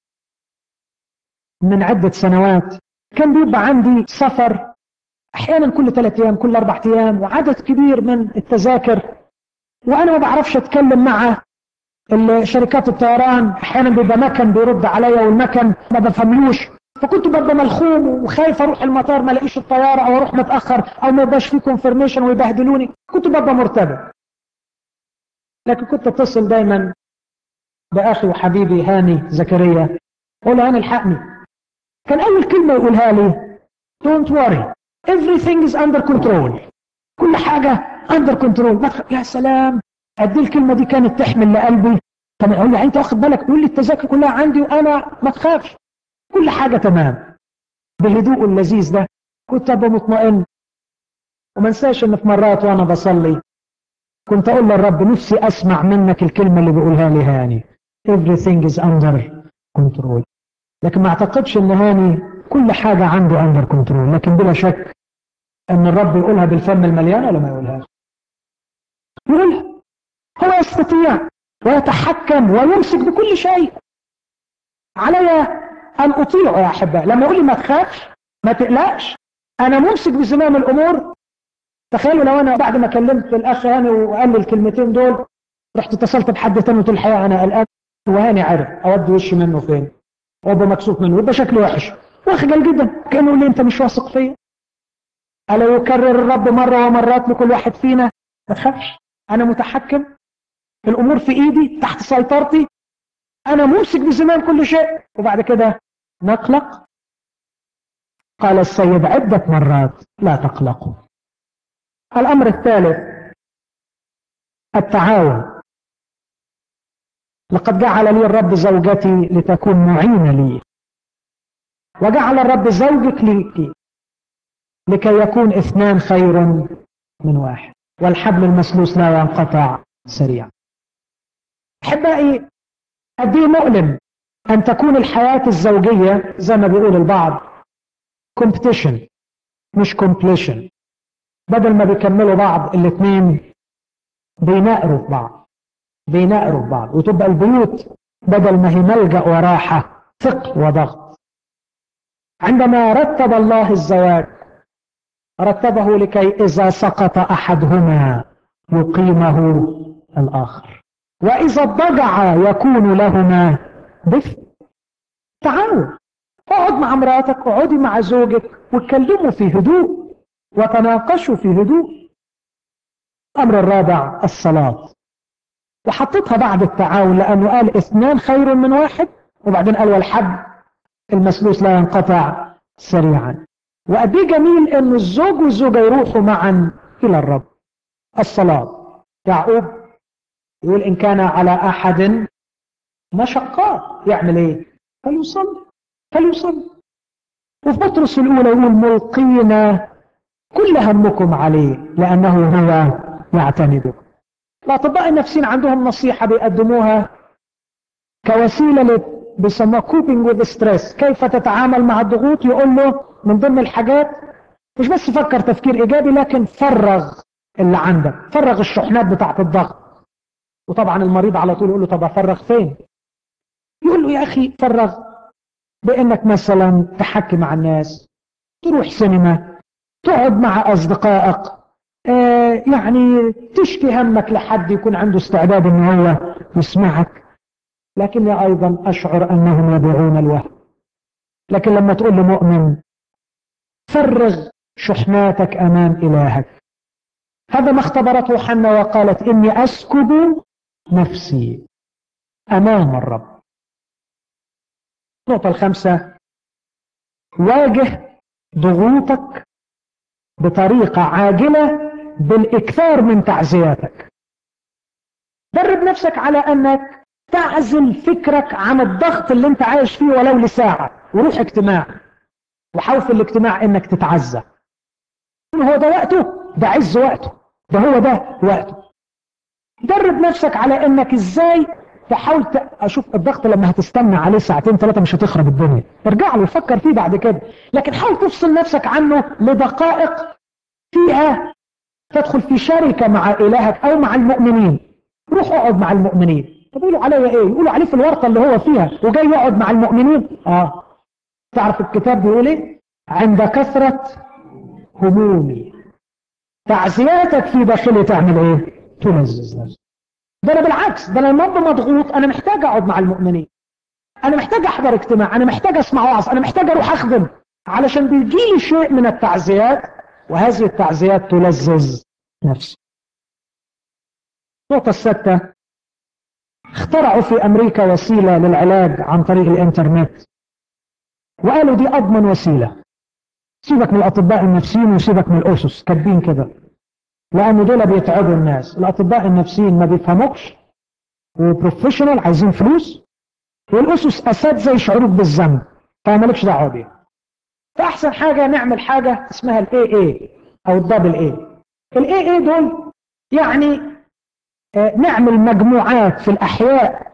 من عدة سنوات كان بيبقى عندي سفر أحيانا كل ثلاثة أيام كل أربعة أيام وعدد كبير من التذاكر وأنا ما بعرفش أتكلم مع شركات الطيران أحيانا بيبقى مكن بيرد عليا والمكن ما بفهملوش فكنت ببقى ملخوم وخايف اروح المطار ما الاقيش الطياره او اروح متاخر او ما يبقاش في كونفرميشن ويبهدلوني كنت ببقى مرتبط لكن كنت اتصل دايما باخي وحبيبي هاني زكريا اقول له هاني الحقني كان اول كلمه يقولها لي don't worry everything is under control كل حاجه under control يا سلام قد الكلمه دي كانت تحمل لقلبي طب اقول له انت واخد بالك تقول لي التذاكر كلها عندي وانا ما تخافش كل حاجة تمام بهدوء اللذيذ ده كنت أبقى مطمئن وما انساش ان في مرات وانا بصلي كنت اقول للرب نفسي اسمع منك الكلمة اللي بيقولها لي هاني everything is under control لكن ما اعتقدش ان هاني كل حاجة عنده under control لكن بلا شك ان الرب يقولها بالفم المليان ولا ما يقولهاش يقولها هو يستطيع ويتحكم ويمسك بكل شيء علي أن أطيعه يا أحباء لما يقول لي ما تخافش ما تقلقش أنا ممسك بزمام الأمور تخيلوا لو أنا بعد ما كلمت الأخ هاني وقال لي الكلمتين دول رحت اتصلت بحد تاني وقلت الحقيقة أنا قلقان وهاني عارف أودي وشي منه فين وأبقى مكسوف منه ويبقى شكله وحش واخجل جدا كانه يقول لي أنت مش واثق فيا ألا يكرر الرب مرة ومرات لكل واحد فينا ما تخافش أنا متحكم الامور في ايدي تحت سيطرتي انا ممسك بزمام كل شيء وبعد كده نقلق قال السيد عدة مرات لا تقلقوا الامر الثالث التعاون لقد جعل لي الرب زوجتي لتكون معينة لي وجعل الرب زوجك لي لكي يكون اثنان خير من واحد والحبل المسلوس لا ينقطع سريعا احبائي قد ايه مؤلم ان تكون الحياه الزوجيه زي ما بيقول البعض كومبتيشن مش كومبليشن بدل ما بيكملوا بعض الاثنين بينقروا في بعض بينقروا في بعض وتبقى البيوت بدل ما هي ملجا وراحه ثقل وضغط عندما رتب الله الزواج رتبه لكي اذا سقط احدهما يقيمه الاخر واذا اضطجع يكون لهما دفء تعاون اقعد مع مراتك اقعدي مع زوجك واتكلموا في هدوء وتناقشوا في هدوء الامر الرابع الصلاه وحطيتها بعد التعاون لانه قال اثنان خير من واحد وبعدين قال والحب المسلوس لا ينقطع سريعا وقد ايه جميل ان الزوج والزوجه يروحوا معا الى الرب الصلاه يعقوب يقول ان كان على احد مشقات يعمل ايه فليصلي فليصلي وفي بطرس الاولى يقول ملقين كل همكم عليه لانه هو يعتمدكم الاطباء النفسيين عندهم نصيحه بيقدموها كوسيله بيسموها كوبينج وذ ستريس كيف تتعامل مع الضغوط يقول له من ضمن الحاجات مش بس فكر تفكير ايجابي لكن فرغ اللي عندك فرغ الشحنات بتاعت الضغط وطبعا المريض على طول يقول له طب افرغ فين يقول له يا اخي فرغ بانك مثلا تحكي مع الناس تروح سينما تقعد مع اصدقائك آه يعني تشكي همك لحد يكون عنده استعداد ان هو يسمعك لكني ايضا اشعر انهم يبيعون الوهم لكن لما تقول لمؤمن فرغ شحناتك امام الهك هذا ما اختبرته حنا وقالت اني اسكب نفسي امام الرب النقطه الخامسه واجه ضغوطك بطريقه عاجله بالاكثار من تعزياتك درب نفسك على انك تعزل فكرك عن الضغط اللي انت عايش فيه ولو لساعه وروح اجتماع وحاول في الاجتماع انك تتعزى هو ده وقته ده عز وقته ده هو ده وقته درب نفسك على انك ازاي تحاول ت... اشوف الضغط لما هتستنى عليه ساعتين ثلاثه مش هتخرب الدنيا ارجع له وفكر فيه بعد كده لكن حاول تفصل نفسك عنه لدقائق فيها تدخل في شركه مع الهك او مع المؤمنين روح اقعد مع المؤمنين طب يقولوا عليا ايه يقولوا عليه في الورطه اللي هو فيها وجاي يقعد مع المؤمنين اه تعرف الكتاب بيقول ايه عند كثرة همومي تعزياتك في داخلي تعمل ايه تلذذ نفسك ده انا بالعكس ده انا لما ابقى مضغوط انا محتاج اقعد مع المؤمنين انا محتاج احضر اجتماع انا محتاج اسمع وعظ انا محتاج اروح اخدم علشان بيجي لي شيء من التعزيات وهذه التعزيات تلذذ نفسي النقطة السادسة اخترعوا في امريكا وسيلة للعلاج عن طريق الانترنت وقالوا دي اضمن وسيلة سيبك من الاطباء النفسيين وسيبك من الاسس كاتبين كده لان دول بيتعبوا الناس الاطباء النفسيين ما بيفهموكش وبروفيشنال عايزين فلوس والاسس اساتذه يشعروك بالذنب فمالكش دعوه بيها فاحسن حاجه نعمل حاجه اسمها الاي اي او الدبل اي الاي اي دول يعني آه نعمل مجموعات في الاحياء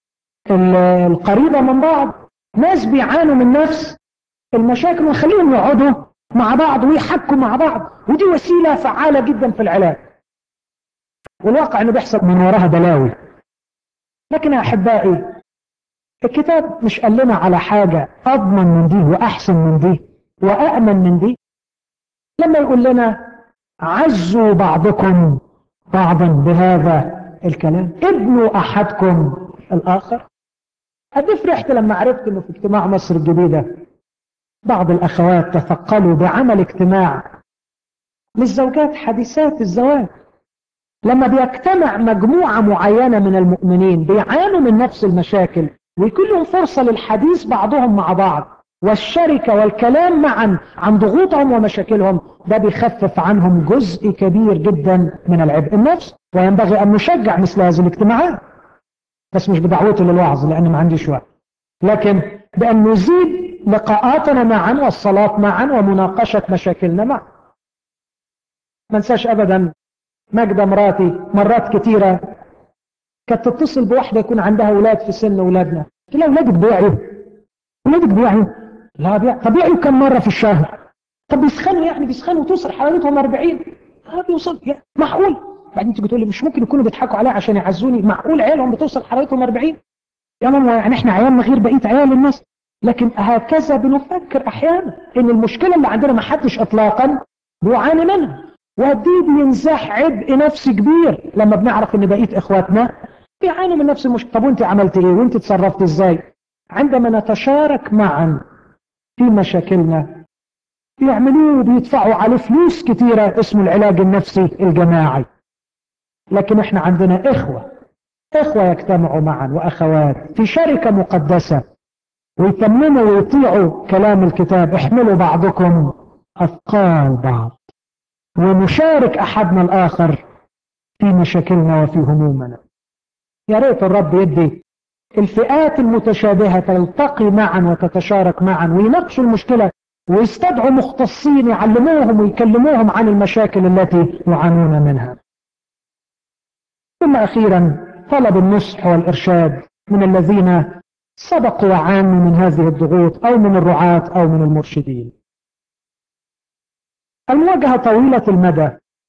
القريبه من بعض ناس بيعانوا من نفس المشاكل ونخليهم يقعدوا مع بعض ويحكوا مع بعض ودي وسيله فعاله جدا في العلاج والواقع انه بيحصل من وراها بلاوي لكن يا احبائي الكتاب مش قال لنا على حاجه اضمن من دي واحسن من دي وامن من دي لما يقول لنا عزوا بعضكم بعضا بهذا الكلام ابنوا احدكم الاخر قد فرحت لما عرفت انه في اجتماع مصر الجديده بعض الاخوات تثقلوا بعمل اجتماع للزوجات حديثات الزواج لما بيجتمع مجموعة معينة من المؤمنين بيعانوا من نفس المشاكل ويكون لهم فرصة للحديث بعضهم مع بعض والشركة والكلام معا عن ضغوطهم ومشاكلهم ده بيخفف عنهم جزء كبير جدا من العبء النفس وينبغي أن نشجع مثل هذه الاجتماعات بس مش بدعوته للوعظ لأن ما عنديش وقت لكن بأن نزيد لقاءاتنا معا والصلاة معا ومناقشة مشاكلنا معا ما انساش أبدا ماجدة مراتي مرات كتيرة كانت تتصل بواحدة يكون عندها أولاد في سن أولادنا قلت لها أولادك بيعوا أولادك بيعوا لا بيع طب بيعوا كم مرة في الشهر طب بيسخنوا يعني بيسخنوا توصل حرارتهم 40 اه بيوصل يعني معقول بعدين تيجي تقول لي مش ممكن يكونوا بيضحكوا عليها عشان يعزوني معقول عيالهم بتوصل حرارتهم 40 يا ماما يعني احنا عيالنا غير بقيه عيال الناس لكن هكذا بنفكر احيانا ان المشكله اللي عندنا ما حدش اطلاقا بيعاني منها ودي بينزاح عبء نفسي كبير لما بنعرف ان بقيه اخواتنا بيعانوا من نفس المشكله طب وانت عملت ايه وانت تصرفت ازاي عندما نتشارك معا في مشاكلنا بيعملوه وبيدفعوا عليه فلوس كتيرة اسمه العلاج النفسي الجماعي لكن احنا عندنا اخوة اخوة يجتمعوا معا واخوات في شركة مقدسة ويتمموا ويطيعوا كلام الكتاب احملوا بعضكم اثقال بعض ونشارك احدنا الاخر في مشاكلنا وفي همومنا يا ريت الرب يدي الفئات المتشابهة تلتقي معا وتتشارك معا ويناقشوا المشكلة ويستدعوا مختصين يعلموهم ويكلموهم عن المشاكل التي يعانون منها ثم أخيرا طلب النصح والإرشاد من الذين سبقوا وعانوا من هذه الضغوط أو من الرعاة أو من المرشدين المواجهة طويلة المدى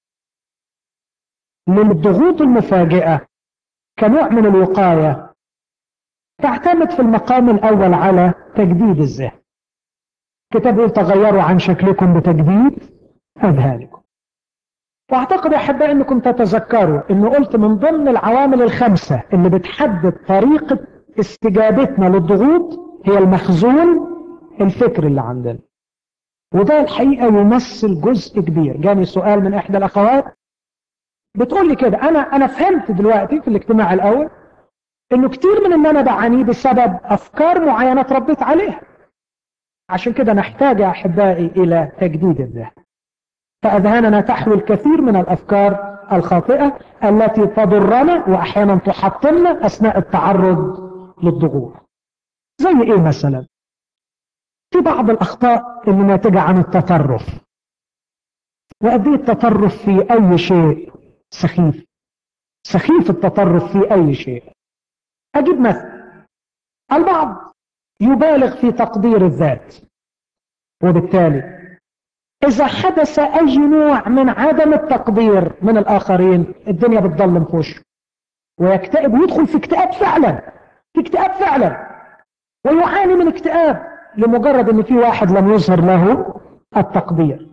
للضغوط المفاجئة كنوع من الوقاية تعتمد في المقام الأول على تجديد الذهن كتاب يقول تغيروا عن شكلكم بتجديد أذهانكم واعتقد يا احبائي انكم تتذكروا انه قلت من ضمن العوامل الخمسة اللي بتحدد طريقة استجابتنا للضغوط هي المخزون الفكري اللي عندنا وده الحقيقة يمثل جزء كبير جاني سؤال من احدى الاخوات بتقول لي كده انا انا فهمت دلوقتي في الاجتماع الاول انه كتير من اللي انا بعانيه بسبب افكار معينة اتربيت عليها عشان كده نحتاج يا احبائي الى تجديد الذهن فاذهاننا تحوي الكثير من الافكار الخاطئة التي تضرنا واحيانا تحطمنا اثناء التعرض للضغوط زي ايه مثلا في بعض الاخطاء اللي ناتجة عن التطرف وقد ايه التطرف في اي شيء سخيف سخيف التطرف في اي شيء اجيب مثل البعض يبالغ في تقدير الذات وبالتالي إذا حدث أي نوع من عدم التقدير من الآخرين الدنيا بتضلم في وشه ويكتئب ويدخل في اكتئاب فعلا في اكتئاب فعلا ويعاني من اكتئاب لمجرد أن في واحد لم يظهر له التقدير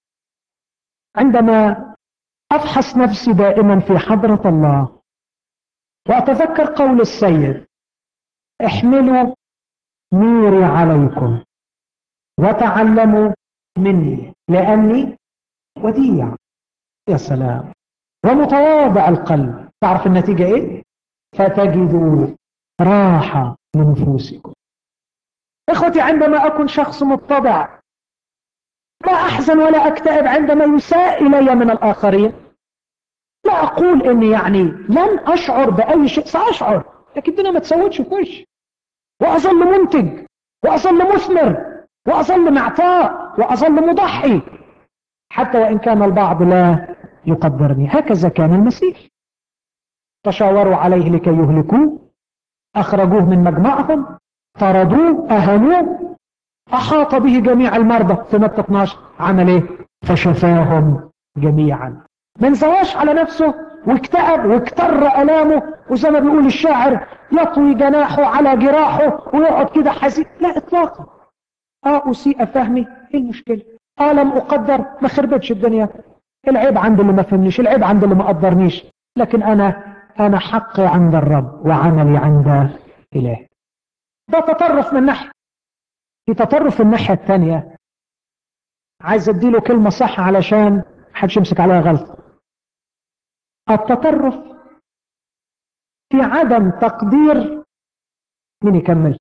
عندما أفحص نفسي دائما في حضرة الله وأتذكر قول السيد احملوا نوري عليكم وتعلموا مني لأني وديع يا سلام ومتواضع القلب تعرف النتيجة ايه فتجدوا راحة لنفوسكم اخوتي عندما اكون شخص متضع لا احزن ولا اكتئب عندما يساء الي من الاخرين لا اقول اني يعني لن اشعر باي شيء ساشعر لكن الدنيا ما تسودش في وشي واظل منتج واظل مثمر واظل معطاء واظل مضحي حتى وان كان البعض لا يقدرني هكذا كان المسيح تشاوروا عليه لكي يهلكوه اخرجوه من مجمعهم طردوه اهانوه احاط به جميع المرضى في متى 12 عمل ايه فشفاهم جميعا ما انزواش على نفسه واكتئب واكتر الامه وزي ما بيقول الشاعر يطوي جناحه على جراحه ويقعد كده حزين لا اطلاقا اه اسيء فهمي ايه المشكله اه لم اقدر ما خربتش الدنيا العيب عند اللي ما فهمنيش العيب عند اللي ما قدرنيش لكن انا انا حقي عند الرب وعملي عند اله ده تطرف من ناحيه في تطرف الناحيه الثانيه عايز اديله كلمه صح علشان محدش يمسك عليها غلطه التطرف في عدم تقدير مين يكمل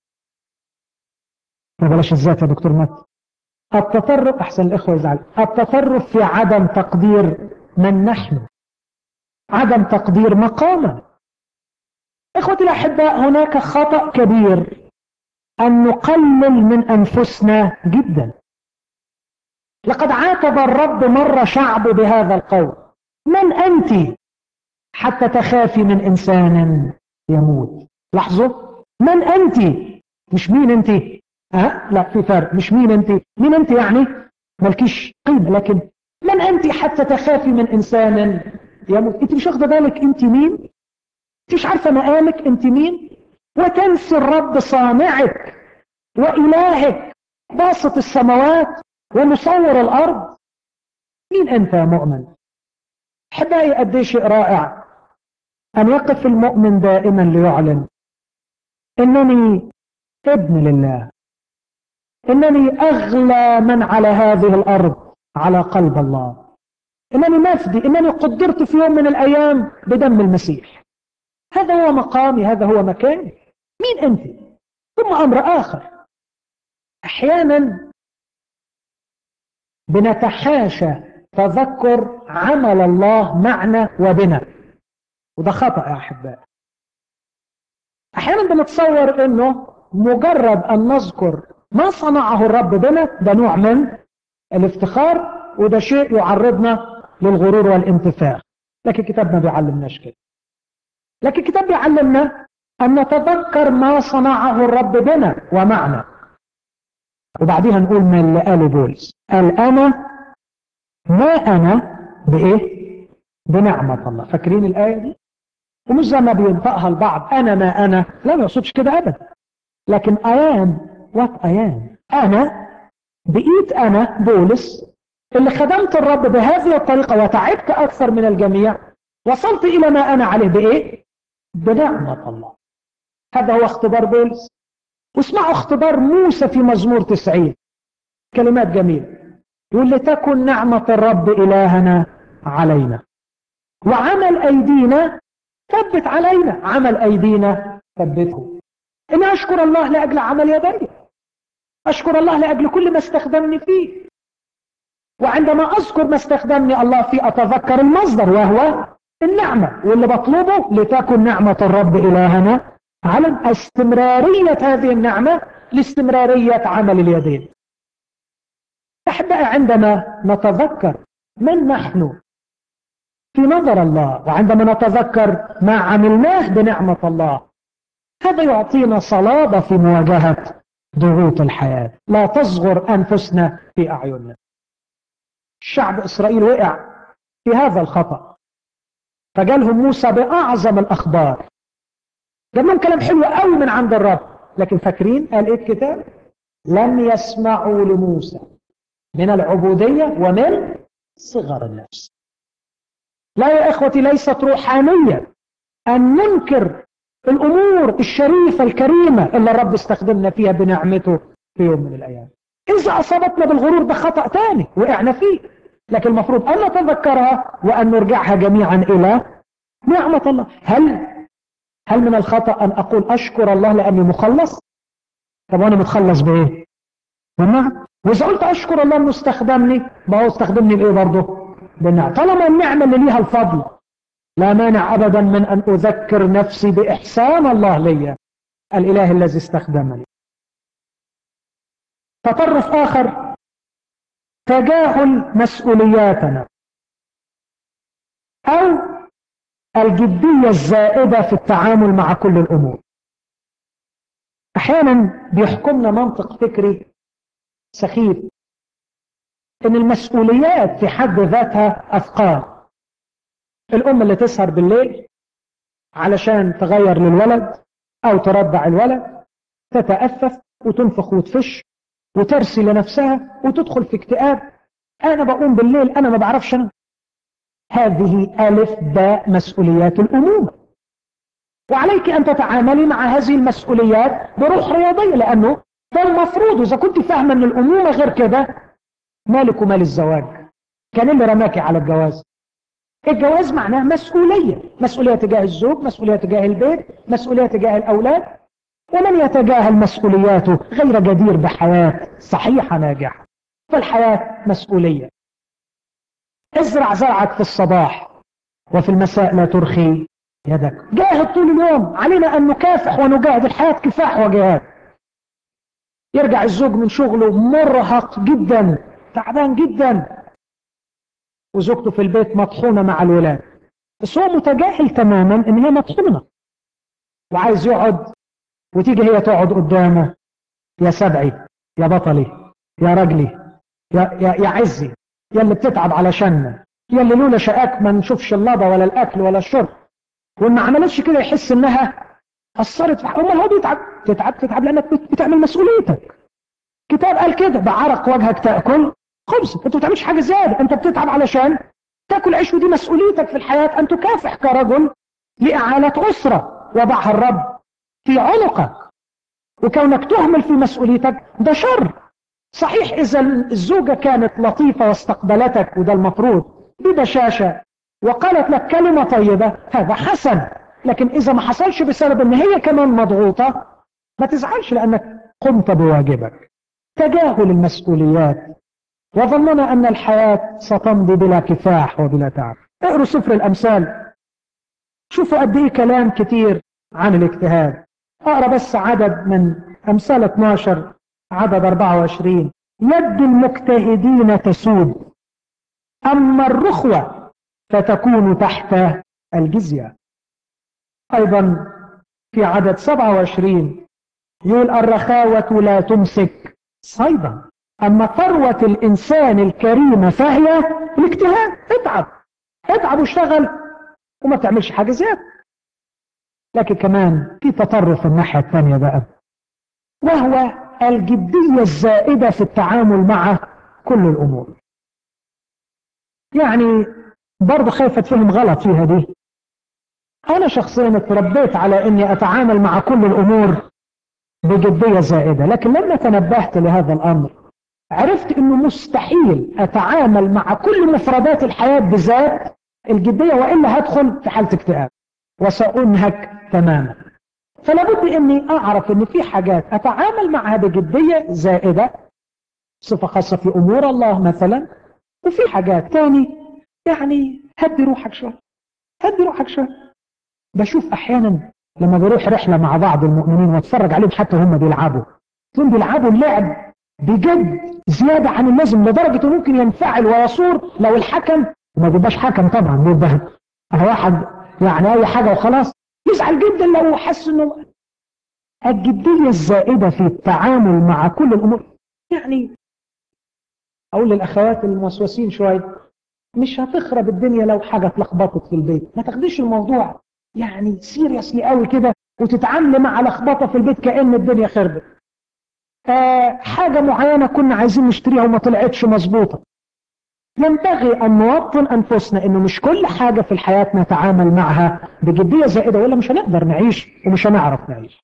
ما بلاش الذات يا دكتور مات التطرف احسن الاخوه يزعل التطرف في عدم تقدير من نحن عدم تقدير مقامنا اخوتي الاحباء هناك خطا كبير ان نقلل من انفسنا جدا لقد عاتب الرب مره شعبه بهذا القول من انت حتى تخافي من انسان يموت لاحظوا من انت مش مين انت ها لا في فرق مش مين انت مين انت يعني مالكيش قيمه لكن من انت حتى تخافي من انسان يموت انت مش واخده بالك انت مين انت مش عارفه مقامك انت مين وتنسي الرب صانعك والهك باسط السماوات ومصور الارض مين انت يا مؤمن احبائي قد ايه شيء رائع ان يقف المؤمن دائما ليعلن انني ابن لله انني اغلى من على هذه الارض على قلب الله انني مفدي انني قدرت في يوم من الايام بدم المسيح هذا هو مقامي هذا هو مكاني مين انت ثم امر اخر احيانا بنتحاشى تذكر عمل الله معنا وبنا وده خطأ يا أحباء أحيانا بنتصور أنه مجرد أن نذكر ما صنعه الرب بنا ده نوع من الافتخار وده شيء يعرضنا للغرور والانتفاخ لكن الكتاب ما بيعلمناش كده لكن الكتاب بيعلمنا أن نتذكر ما صنعه الرب بنا ومعنا وبعديها نقول ما اللي قاله بولس قال أنا ما أنا بإيه بنعمة الله فاكرين الآية دي ومش زي ما بينطقها البعض أنا ما أنا لا ما يقصدش كده أبدا لكن أيام وات أيام أنا بقيت أنا بولس اللي خدمت الرب بهذه الطريقة وتعبت أكثر من الجميع وصلت إلى ما أنا عليه بإيه بنعمة الله هذا هو اختبار بولس واسمعوا اختبار موسى في مزمور تسعين كلمات جميلة يقول لتكن نعمة الرب إلهنا علينا وعمل أيدينا ثبت علينا عمل أيدينا ثبته إني أشكر الله لأجل عمل يدي أشكر الله لأجل كل ما استخدمني فيه وعندما أذكر ما استخدمني الله فيه أتذكر المصدر وهو النعمة واللي بطلبه لتكن نعمة الرب إلهنا على استمرارية هذه النعمة لاستمرارية عمل اليدين أحبائي عندما نتذكر من نحن في نظر الله وعندما نتذكر ما عملناه بنعمة الله هذا يعطينا صلابة في مواجهة ضغوط الحياة لا تصغر أنفسنا في أعيننا شعب إسرائيل وقع في هذا الخطأ فجالهم موسى بأعظم الأخبار جاب لهم كلام حلو قوي من عند الرب لكن فاكرين قال ايه الكتاب لم يسمعوا لموسى من العبودية ومن صغر النفس لا يا إخوتي ليست روحانية أن ننكر الأمور الشريفة الكريمة اللي الرب استخدمنا فيها بنعمته في يوم من الأيام إذا أصابتنا بالغرور ده خطأ تاني وقعنا فيه لكن المفروض أن نتذكرها وأن نرجعها جميعا إلى نعمة الله هل هل من الخطأ أن أقول أشكر الله لأني مخلص طب وأنا متخلص بإيه بالنعم وإذا قلت أشكر الله أنه استخدمني ما هو استخدمني بإيه برضه بالنعم طالما النعمة اللي ليها الفضل لا مانع أبدا من أن أذكر نفسي بإحسان الله لي الإله الذي استخدمني تطرف آخر تجاهل مسؤولياتنا أو الجدية الزائدة في التعامل مع كل الأمور أحيانا بيحكمنا منطق فكري سخيف ان المسؤوليات في حد ذاتها اثقال الام اللي تسهر بالليل علشان تغير للولد او ترضع الولد تتأفف وتنفخ وتفش وترسي لنفسها وتدخل في اكتئاب انا بقوم بالليل انا ما بعرفش انا هذه الف باء مسؤوليات الامومه وعليك ان تتعاملي مع هذه المسؤوليات بروح رياضيه لانه ده المفروض اذا كنت فاهمه ان الامومه غير كده مالك ومال الزواج كان اللي رماكي على الجواز الجواز معناه مسؤولية مسؤولية تجاه الزوج مسؤولية تجاه البيت مسؤولية تجاه الأولاد ومن يتجاهل مسؤولياته غير جدير بحياة صحيحة ناجحة فالحياة مسؤولية ازرع زرعك في الصباح وفي المساء لا ترخي يدك جاهد طول اليوم علينا أن نكافح ونجاهد الحياة كفاح وجهاد يرجع الزوج من شغله مرهق جدا تعبان جدا وزوجته في البيت مطحونة مع الولاد بس هو متجاهل تماما ان هي مطحونة وعايز يقعد وتيجي هي تقعد قدامه يا سبعي يا بطلي يا رجلي يا, يا, يا عزي يا اللي بتتعب علشاننا يا اللي لولا شقاك ما نشوفش اللضا ولا الاكل ولا الشرب وان ما عملتش كده يحس انها اثرت في امال هو بيتعب تتعب تتعب لانك بتعمل مسؤوليتك كتاب قال كده بعرق وجهك تاكل خبز انت ما بتعملش حاجه زياده انت بتتعب علشان تاكل عيش ودي مسؤوليتك في الحياه ان تكافح كرجل لاعاله اسره وضعها الرب في عنقك وكونك تهمل في مسؤوليتك ده شر صحيح اذا الزوجه كانت لطيفه واستقبلتك وده المفروض ببشاشه وقالت لك كلمه طيبه هذا حسن لكن اذا ما حصلش بسبب ان هي كمان مضغوطه ما تزعلش لانك قمت بواجبك تجاهل المسؤوليات وظننا أن الحياة ستمضي بلا كفاح وبلا تعب اقروا سفر الأمثال شوفوا قد إيه كلام كتير عن الاجتهاد أقرأ بس عدد من أمثال 12 عدد 24 يد المجتهدين تسود أما الرخوة فتكون تحت الجزية أيضا في عدد 27 يقول الرخاوة لا تمسك صيدا أما ثروة الإنسان الكريمة فهي الاجتهاد اتعب اتعب واشتغل وما تعملش حاجة زيادة لكن كمان في تطرف الناحية الثانية بقى وهو الجدية الزائدة في التعامل مع كل الأمور يعني برضه خايفة تفهم غلط فيها دي أنا شخصيا اتربيت على إني أتعامل مع كل الأمور بجدية زائدة لكن لما تنبهت لهذا الأمر عرفت انه مستحيل اتعامل مع كل مفردات الحياة بذات الجدية وإلا هدخل في حالة اكتئاب وسأنهك تماما فلا بد اني اعرف ان في حاجات اتعامل معها بجدية زائدة صفة خاصة في امور الله مثلا وفي حاجات تاني يعني هدي روحك شوية هدي روحك شوية بشوف احيانا لما بروح رحلة مع بعض المؤمنين واتفرج عليهم حتى هم بيلعبوا تلاقيهم بيلعبوا اللعب بجد زيادة عن اللازم لدرجة ممكن ينفعل ويصور لو الحكم ما بيبقاش حكم طبعا بيبقى واحد يعني اي حاجة وخلاص يزعل جدا لو حس انه الجدية الزائدة في التعامل مع كل الامور يعني اقول للاخوات الموسوسين شوية مش هتخرب الدنيا لو حاجة اتلخبطت في البيت ما تاخديش الموضوع يعني سيريسلي قوي كده وتتعاملي مع لخبطة في البيت كأن الدنيا خربت آه حاجة معينة كنا عايزين نشتريها وما طلعتش مظبوطة ينبغي أن نوطن أنفسنا أنه مش كل حاجة في الحياة نتعامل معها بجدية زائدة ولا مش هنقدر نعيش ومش هنعرف نعيش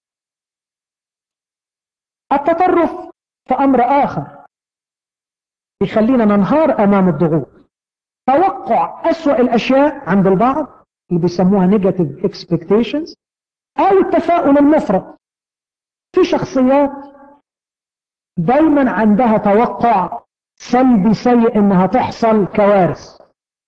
التطرف في أمر آخر يخلينا ننهار أمام الضغوط توقع أسوأ الأشياء عند البعض اللي بيسموها negative expectations أو التفاؤل المفرط في شخصيات دايما عندها توقع سلبي سيء انها تحصل كوارث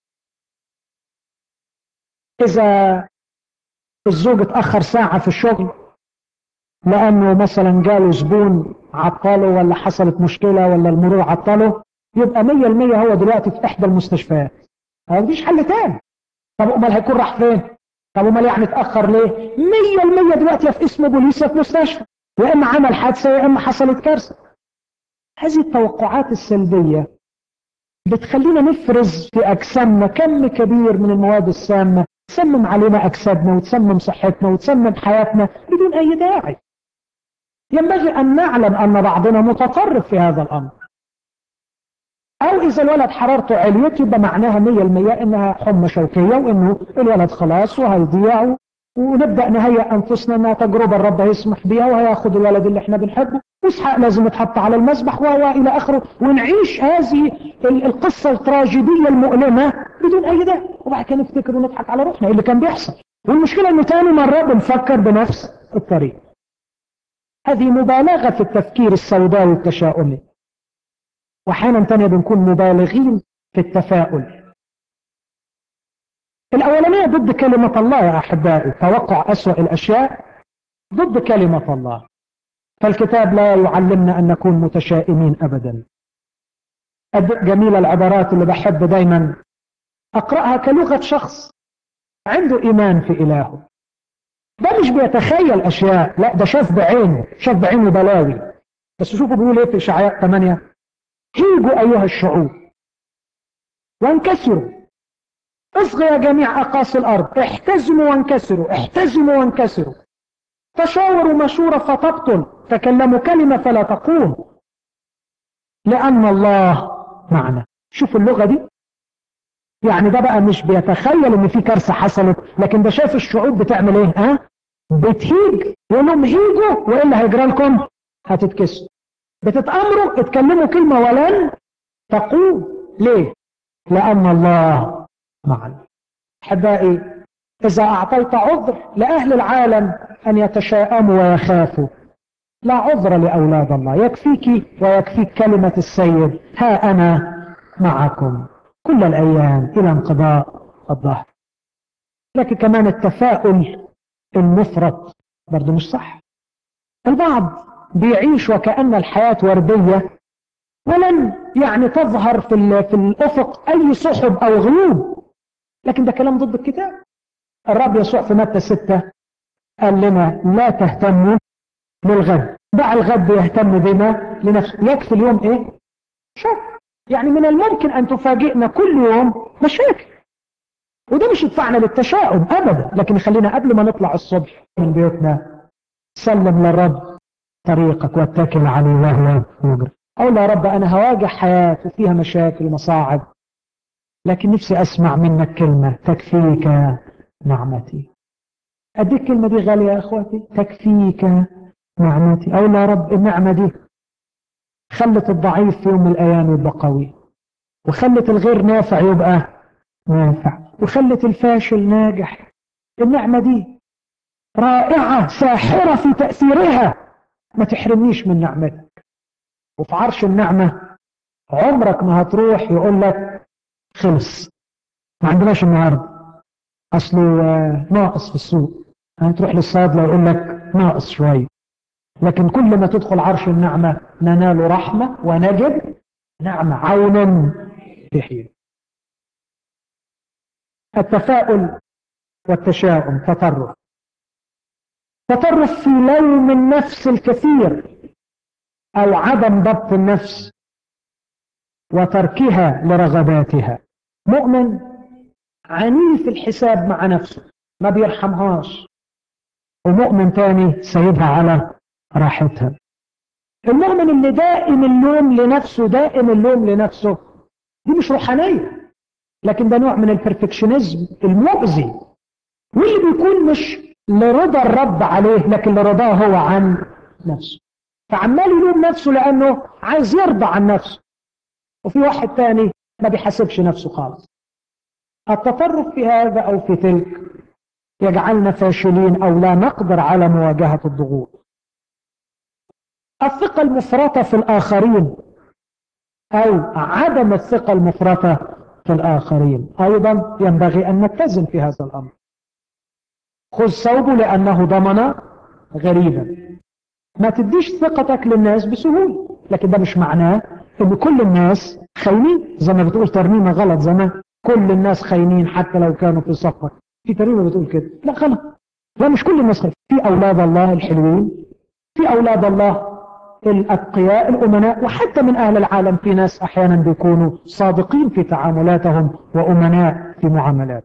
اذا الزوج اتأخر ساعة في الشغل لانه مثلا جاله زبون عطله ولا حصلت مشكلة ولا المرور عطله يبقى مية المية هو دلوقتي في احدى المستشفيات ما فيش حل تاني طب امال هيكون راح فين طب امال يعني اتأخر ليه مية المية دلوقتي في اسم بوليس في مستشفى يا اما عمل حادثة يا اما حصلت كارثة هذه التوقعات السلبية بتخلينا نفرز في أجسامنا كم كبير من المواد السامة تسمم علينا أجسادنا وتسمم صحتنا وتسمم حياتنا بدون أي داعي ينبغي أن نعلم أن بعضنا متطرف في هذا الأمر أو إذا الولد حرارته عليت يبقى معناها مية المية إنها حمى شوكية وإنه الولد خلاص وهيضيع ونبدأ نهيئ أنفسنا أنها تجربة الرب هيسمح بيها وهياخد الولد اللي احنا بنحبه واسحاق لازم يتحط على المسبح والى اخره ونعيش هذه القصة التراجيدية المؤلمة بدون اي داعي وبعد كده نفتكر ونضحك على روحنا اللي كان بيحصل والمشكلة انه تاني مرة بنفكر بنفس الطريقة هذه مبالغة في التفكير السوداوي التشاؤمي واحيانا تانية بنكون مبالغين في التفاؤل الاولانية ضد كلمة الله يا احبائي توقع اسوأ الاشياء ضد كلمة الله فالكتاب لا يعلمنا ان نكون متشائمين ابدا جميلة العبارات اللي بحب دايما اقرأها كلغة شخص عنده ايمان في الهه ده مش بيتخيل اشياء لا ده شاف بعينه شاف بعينه بلاوي بس شوفوا بيقول ايه في اشعياء 8 هيجوا ايها الشعوب وانكسروا اصغوا يا جميع اقاصي الارض احتزموا وانكسروا احتزموا وانكسروا تشاوروا مشورة فتبطل تكلموا كلمة فلا تقوم لأن الله معنا شوفوا اللغة دي يعني ده بقى مش بيتخيل ان في كارثة حصلت لكن ده شايف الشعوب بتعمل ايه ها بتهيج يقول لهم هيجوا والا هيجرى لكم هتتكسروا بتتأمروا اتكلموا كلمة ولن تقوم ليه لأن الله معنا أحبائي إذا أعطيت عذر لأهل العالم أن يتشاءموا ويخافوا لا عذر لأولاد الله يكفيك ويكفيك كلمة السيد ها أنا معكم كل الأيام إلى انقضاء الظهر لكن كمان التفاؤل المفرط برضه مش صح البعض بيعيش وكأن الحياة وردية ولن يعني تظهر في, في الأفق أي سحب أو غيوم لكن ده كلام ضد الكتاب الرب يسوع في متى ستة قال لنا لا تهتموا بالغد دع الغد يهتم بما لنفسه يكفي اليوم ايه شوف يعني من الممكن ان تفاجئنا كل يوم مشاكل وده مش يدفعنا للتشاؤم ابدا لكن يخلينا قبل ما نطلع الصبح من بيوتنا سلم للرب طريقك واتكل عليه وهو يجري اقول يا رب انا هواجه حياه وفيها مشاكل ومصاعب لكن نفسي اسمع منك كلمه تكفيك نعمتي قد الكلمه دي غاليه يا اخواتي تكفيك نعمتي اقول يا رب النعمه دي خلت الضعيف في يوم من الايام يبقى قوي وخلت الغير نافع يبقى نافع وخلت الفاشل ناجح النعمه دي رائعه ساحره في تاثيرها ما تحرمنيش من نعمتك وفي عرش النعمه عمرك ما هتروح يقول لك خلص ما عندناش النهارده اصله ناقص في السوق هتروح للصيدله يقول لك ناقص شويه لكن كل ما تدخل عرش النعمه ننال رحمه ونجد نعمه عونا في حين التفاؤل والتشاؤم تطرف تطرف في لوم النفس الكثير او عدم ضبط النفس وتركها لرغباتها مؤمن عنيف الحساب مع نفسه ما بيرحمهاش ومؤمن تاني سايبها على راحتها المؤمن اللي دائم اللوم لنفسه دائم اللوم لنفسه دي مش روحانية لكن ده نوع من البرفكشنزم المؤذي واللي بيكون مش لرضا الرب عليه لكن لرضاه هو عن نفسه فعمال يلوم نفسه لأنه عايز يرضى عن نفسه وفي واحد تاني ما بيحاسبش نفسه خالص التطرف في هذا أو في تلك يجعلنا فاشلين أو لا نقدر على مواجهة الضغوط الثقة المفرطة في الآخرين أو عدم الثقة المفرطة في الآخرين أيضا ينبغي أن نتزن في هذا الأمر خذ ثوبه لأنه ضمن غريبا ما تديش ثقتك للناس بسهولة لكن ده مش معناه ان كل الناس خاينين زي ما بتقول ترنيمة غلط زمان كل الناس خاينين حتى لو كانوا في صفك في ترنيمة بتقول كده لا غلط لا مش كل الناس خاينين في أولاد الله الحلوين في أولاد الله الأتقياء الأمناء وحتى من أهل العالم في ناس أحيانا بيكونوا صادقين في تعاملاتهم وأمناء في معاملات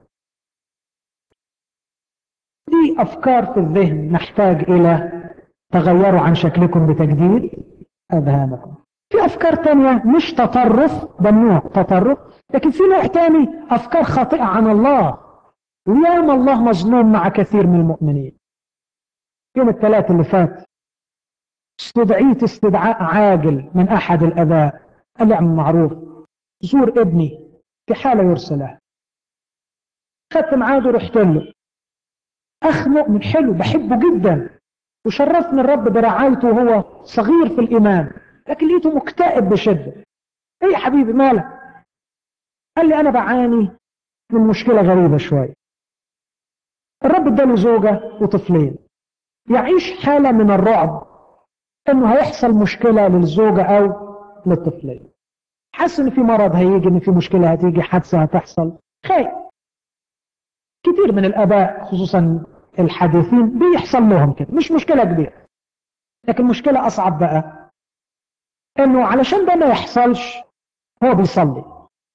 دي أفكار في الذهن نحتاج إلى تغيروا عن شكلكم بتجديد أذهانكم في أفكار تانية مش تطرف ده نوع تطرف لكن في نوع تاني أفكار خاطئة عن الله وياما الله مظلوم مع كثير من المؤمنين يوم الثلاث اللي فات استدعيت استدعاء عاجل من أحد الأباء قال لي عم معروف زور ابني في حالة يرسله خدت ميعاد ورحت له اخ مؤمن حلو بحبه جدا وشرفني الرب برعايته وهو صغير في الايمان لكن لقيته مكتئب بشده ايه يا حبيبي مالك قال لي انا بعاني من مشكله غريبه شويه الرب اداله زوجه وطفلين يعيش حاله من الرعب انه هيحصل مشكله للزوجه او للطفلين حاسس ان في مرض هيجي ان في مشكله هتيجي حادثه هتحصل خايف كتير من الاباء خصوصا الحديثين بيحصل لهم كده مش مشكله كبيره لكن مشكله اصعب بقى انه علشان ده ما يحصلش هو بيصلي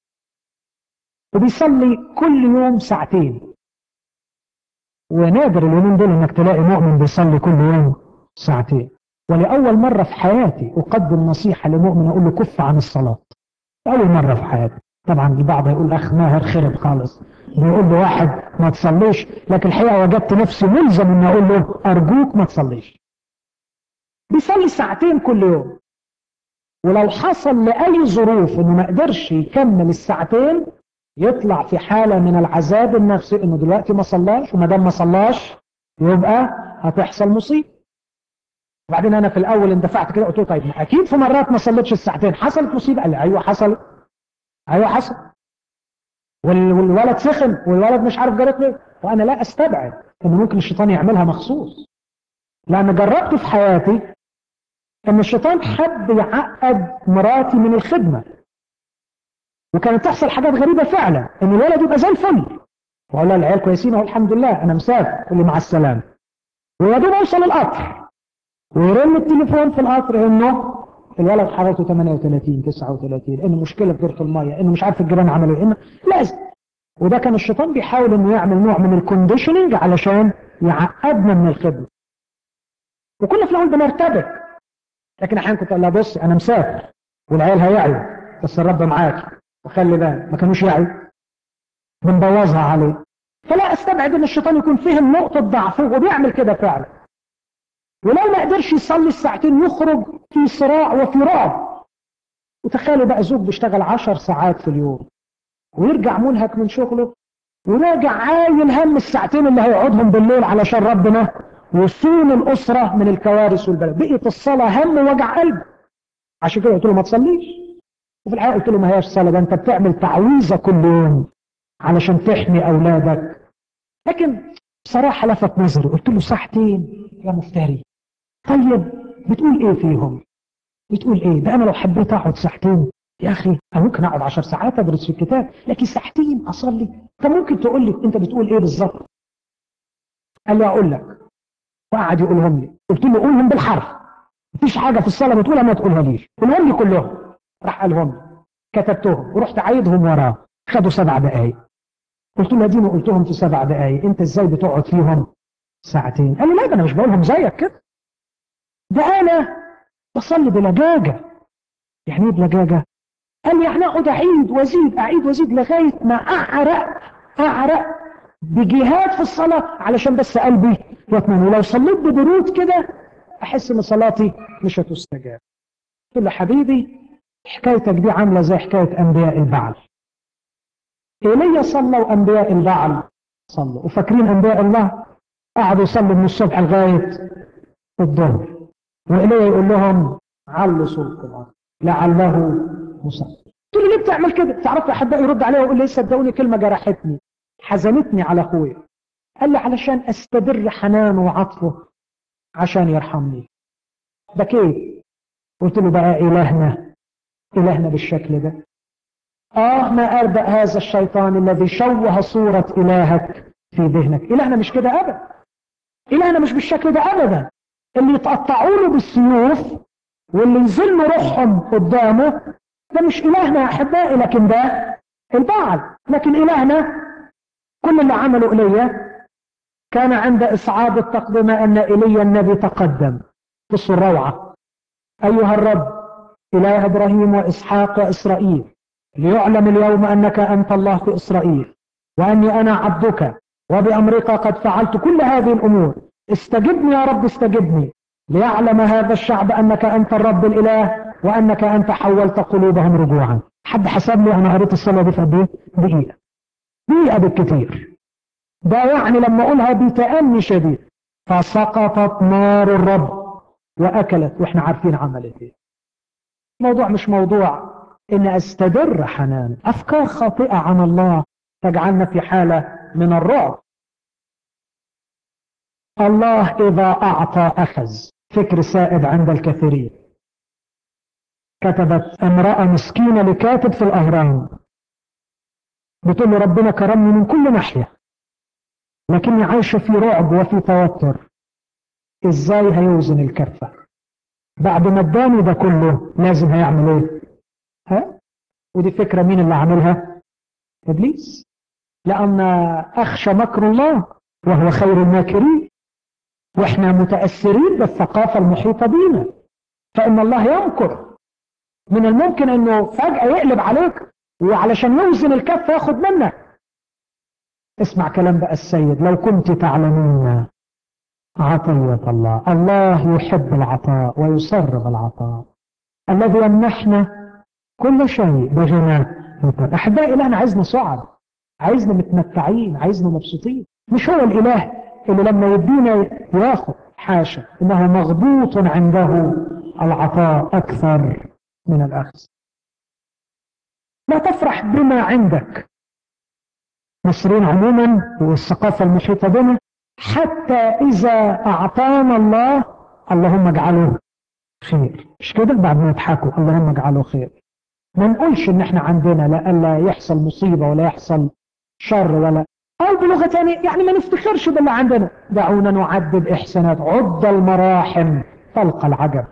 وبيصلي كل يوم ساعتين ونادر اليومين دول انك تلاقي مؤمن بيصلي كل يوم ساعتين ولأول مرة في حياتي أقدم نصيحة لمؤمن أقول له كف عن الصلاة أول مرة في حياتي طبعا البعض يقول أخ ماهر خرب خالص بيقول له واحد ما تصليش لكن الحقيقة وجدت نفسي ملزم إن أقول له أرجوك ما تصليش بيصلي ساعتين كل يوم ولو حصل لأي ظروف إنه ما قدرش يكمل الساعتين يطلع في حالة من العذاب النفسي إنه دلوقتي ما صلاش وما دام ما صلاش يبقى هتحصل مصيبة وبعدين انا في الاول اندفعت كده قلت له طيب اكيد في مرات ما صليتش الساعتين حصلت مصيبه قال لي ايوه حصلت ايوه حصل والولد سخن والولد مش عارف جرت ليه وانا لا استبعد ان ممكن الشيطان يعملها مخصوص لان جربت في حياتي ان الشيطان حب يعقد مراتي من الخدمه وكانت تحصل حاجات غريبه فعلا ان الولد يبقى زي الفل واقول لها العيال كويسين اهو الحمد لله انا مسافر تقول لي مع السلامه ويا دوب اوصل القطر ويرن التليفون في القطر انه الولد حرارته 38 39 انه مشكله في دورة الميه انه مش عارف الجيران عملوا ايه انه لازم وده كان الشيطان بيحاول انه يعمل نوع من الكونديشننج علشان يعقدنا من الخدمه وكنا في الاول بنرتبك لكن احيانا كنت اقول لها بص انا مسافر والعيال هيعيوا بس الرب معاك وخلي بالك ما كانوش يعيوا بنبوظها عليه فلا استبعد ان الشيطان يكون فهم نقطه ضعفه وبيعمل كده فعلا ولو ما قدرش يصلي الساعتين يخرج في صراع وفي رعب وتخيلوا بقى زوج بيشتغل عشر ساعات في اليوم ويرجع منهك من شغله وراجع عايل هم الساعتين اللي هيقعدهم بالليل علشان ربنا وصول الأسرة من الكوارث والبلاء بقيت الصلاة هم وجع قلب عشان كده قلت له ما تصليش وفي الحقيقة قلت له ما هياش صلاة ده انت بتعمل تعويذة كل يوم علشان تحمي أولادك لكن بصراحة لفت نظري قلت له ساعتين يا مفتري طيب بتقول ايه فيهم بتقول ايه ده انا لو حبيت اقعد ساعتين يا اخي انا ممكن اقعد عشر ساعات ادرس في الكتاب لكن ساعتين اصلي طب ممكن تقول لي انت بتقول ايه بالظبط قال لي اقول لك وقعد يقولهم لي قلت له قولهم بالحرف مفيش حاجه في الصلاه بتقولها ما تقولها ليش قولهم لي كلهم راح قالهم لي كتبتهم ورحت عايدهم وراه خدوا سبع دقايق قلت له اديني قلتهم في سبع دقايق انت ازاي بتقعد فيهم ساعتين قال لي لا ده انا مش بقولهم زيك كده ده انا بصلي بلجاجه يعني ايه بلجاجه قال لي يعني اقعد اعيد وازيد اعيد وازيد لغايه ما اعرق اعرق بجهاد في الصلاه علشان بس قلبي يطمن ولو صليت ببرود كده احس ان صلاتي مش هتستجاب قلت له حبيبي حكايتك دي عامله زي حكايه انبياء البعل ايليا صلى وانبياء البعل صلوا وفاكرين انبياء الله قعدوا يصلوا من الصبح لغايه الظهر وإليه يقول لهم علوا صوتكم لعله مصاب قلت له ليه بتعمل كده تعرف احبائي يرد عليه ويقول لي صدقوني كلمه جرحتني حزنتني على اخويا قال لي علشان استدر حنانه وعطفه عشان يرحمني بكيت قلت له بقى الهنا الهنا بالشكل ده اه ما اربأ هذا الشيطان الذي شوه صورة الهك في ذهنك الهنا مش كده ابدا الهنا مش بالشكل ده ابدا اللي يتقطعوا له بالسيوف واللي يذلوا روحهم قدامه ده مش إلهنا يا أحبائي لكن ده البعل لكن إلهنا كل اللي عمله إيليا كان عند إصعاد التقدمة أن إيليا النبي تقدم بصوا الروعة أيها الرب إله إبراهيم وإسحاق وإسرائيل ليعلم اليوم أنك أنت الله في إسرائيل وأني أنا عبدك وبأمرك قد فعلت كل هذه الأمور استجبني يا رب استجبني ليعلم هذا الشعب أنك أنت الرب الإله وأنك أنت حولت قلوبهم رجوعا حد حسب لي أنا قريت الصلاة دي في قد إيه؟ دقيقة دقيقة بالكثير ده يعني لما أقولها بتأني شديد فسقطت نار الرب وأكلت وإحنا عارفين عملت إيه الموضوع مش موضوع إن أستدر حنان أفكار خاطئة عن الله تجعلنا في حالة من الرعب الله إذا أعطى أخذ فكر سائد عند الكثيرين كتبت امرأة مسكينة لكاتب في الأهرام بتقول له ربنا كرمني من كل ناحية لكني عايشة في رعب وفي توتر ازاي هيوزن الكفة بعد ما اداني ده كله لازم هيعمل ايه ها ودي فكرة مين اللي عاملها ابليس لان اخشى مكر الله وهو خير الماكرين واحنا متأثرين بالثقافة المحيطة بينا فان الله يمكر من الممكن انه فجأة يقلب عليك وعلشان يوزن الكفة ياخد منك اسمع كلام بقى السيد لو كنت تعلمون عطية الله الله يحب العطاء ويسر بالعطاء الذي يمنحنا كل شيء بغنى أحبائي الآن عايزنا سعد عايزنا متمتعين عايزنا مبسوطين مش هو الإله اللي لما يدينا ياخد حاشا إنه مغبوط عنده العطاء أكثر من الأخذ لا تفرح بما عندك مصريين عموما والثقافة المحيطة بنا حتى إذا أعطانا الله اللهم اجعله خير مش كده بعد ما يضحكوا اللهم اجعله خير ما نقولش ان احنا عندنا لا يحصل مصيبة ولا يحصل شر ولا او بلغة ثانية يعني ما نفتخرش باللي عندنا دعونا نعدد احسانات عد المراحم تلقى العجب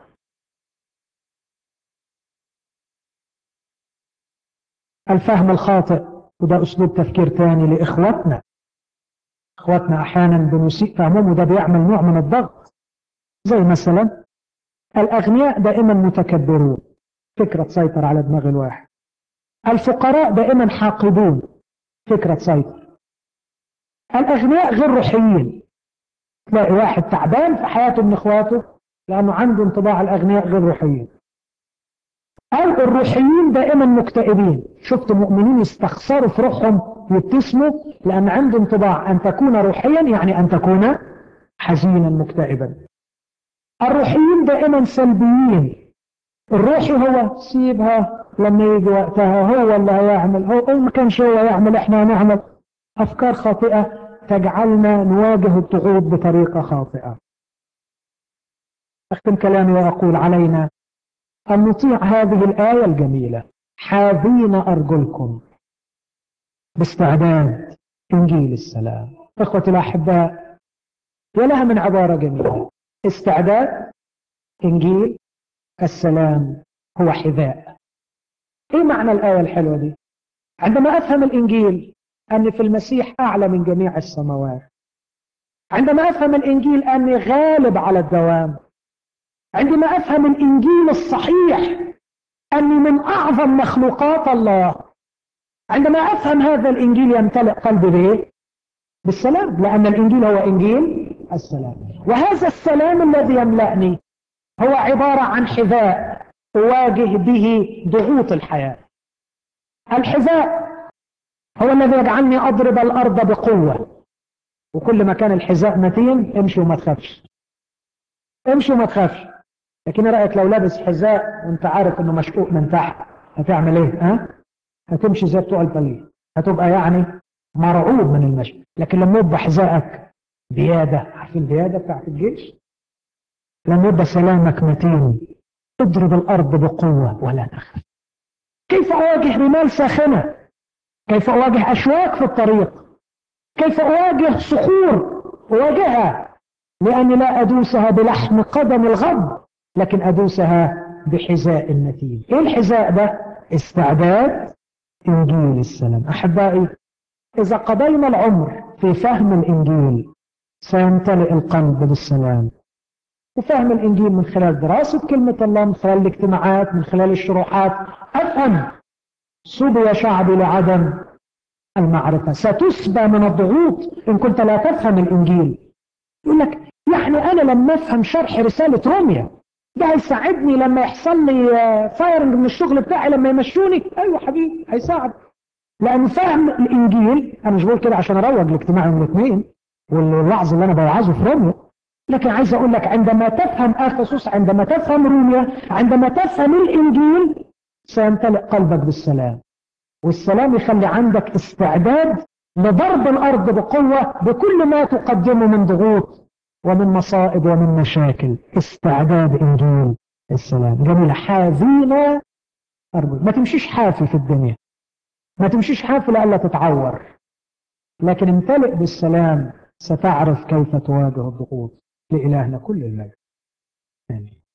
الفهم الخاطئ وده أسلوب تفكير تاني لإخواتنا إخواتنا أحيانا بنسيء فهمهم وده بيعمل نوع من الضغط زي مثلا الأغنياء دائما متكبرون فكرة تسيطر على دماغ الواحد الفقراء دائما حاقدون فكرة تسيطر الأغنياء غير روحيين تلاقي واحد تعبان في حياته من إخواته لأنه عنده انطباع الأغنياء غير روحيين أو الروحيين دائما مكتئبين شفت مؤمنين يستخسروا في روحهم يبتسموا لأن عنده انطباع أن تكون روحيا يعني أن تكون حزينا مكتئبا الروحيين دائما سلبيين الروحي هو سيبها لما يجي وقتها هو اللي هيعمل هو ما كانش هو يعمل احنا هنعمل أفكار خاطئة تجعلنا نواجه الضغوط بطريقة خاطئة أختم كلامي وأقول علينا أن نطيع هذه الآية الجميلة حاذين أرجلكم باستعداد إنجيل السلام إخوتي الأحباء ولها من عبارة جميلة استعداد إنجيل السلام هو حذاء إيه معنى الآية الحلوة دي عندما أفهم الإنجيل أني في المسيح أعلى من جميع السماوات عندما أفهم الإنجيل أني غالب على الدوام عندما أفهم الإنجيل الصحيح أني من أعظم مخلوقات الله عندما أفهم هذا الإنجيل يمتلئ قلبي بإيه؟ بالسلام لأن الإنجيل هو إنجيل السلام وهذا السلام الذي يملأني هو عبارة عن حذاء أواجه به ضغوط الحياة الحذاء هو الذي يجعلني أضرب الأرض بقوة وكل ما كان الحذاء متين امشي وما تخافش امشي وما تخافش لكن ايه رايك لو لابس حذاء وانت عارف انه مشقوق من تحت هتعمل ايه ها هتمشي زي بتوع البليل هتبقى يعني مرعوب من المشي لكن لما يبقى حذائك بياده عارفين البياده بتاعت الجيش لما يبقى سلامك متين اضرب الارض بقوه ولا تخف كيف اواجه رمال ساخنه كيف اواجه اشواك في الطريق كيف اواجه صخور اواجهها لاني لا ادوسها بلحم قدم الغض لكن أدوسها بحذاء المتين إيه الحذاء ده؟ استعداد إنجيل السلام أحبائي إذا قضينا العمر في فهم الإنجيل سيمتلئ القلب بالسلام وفهم الإنجيل من خلال دراسة كلمة الله من خلال الاجتماعات من خلال الشروحات أفهم سبي شعبي لعدم المعرفة ستسبى من الضغوط إن كنت لا تفهم الإنجيل يقول لك يعني أنا لما أفهم شرح رسالة روميا ده هيساعدني لما يحصل لي فايرنج من الشغل بتاعي لما يمشوني ايوه حبيبي هيساعد لأن فهم الإنجيل أنا مش بقول كده عشان أروج لاجتماع يوم الاثنين والوعظ اللي أنا بوعظه في روميا لكن عايز أقول لك عندما تفهم أفسس عندما تفهم روميا عندما تفهم الإنجيل سيمتلئ قلبك بالسلام والسلام يخلي عندك استعداد لضرب الأرض بقوة بكل ما تقدمه من ضغوط ومن مصائب ومن مشاكل استعداد إنجيل السلام جميل حافينا أرجو ما تمشيش حافي في الدنيا ما تمشيش حافي لألا تتعور لكن امتلئ بالسلام ستعرف كيف تواجه الضغوط لإلهنا كل المجد آمين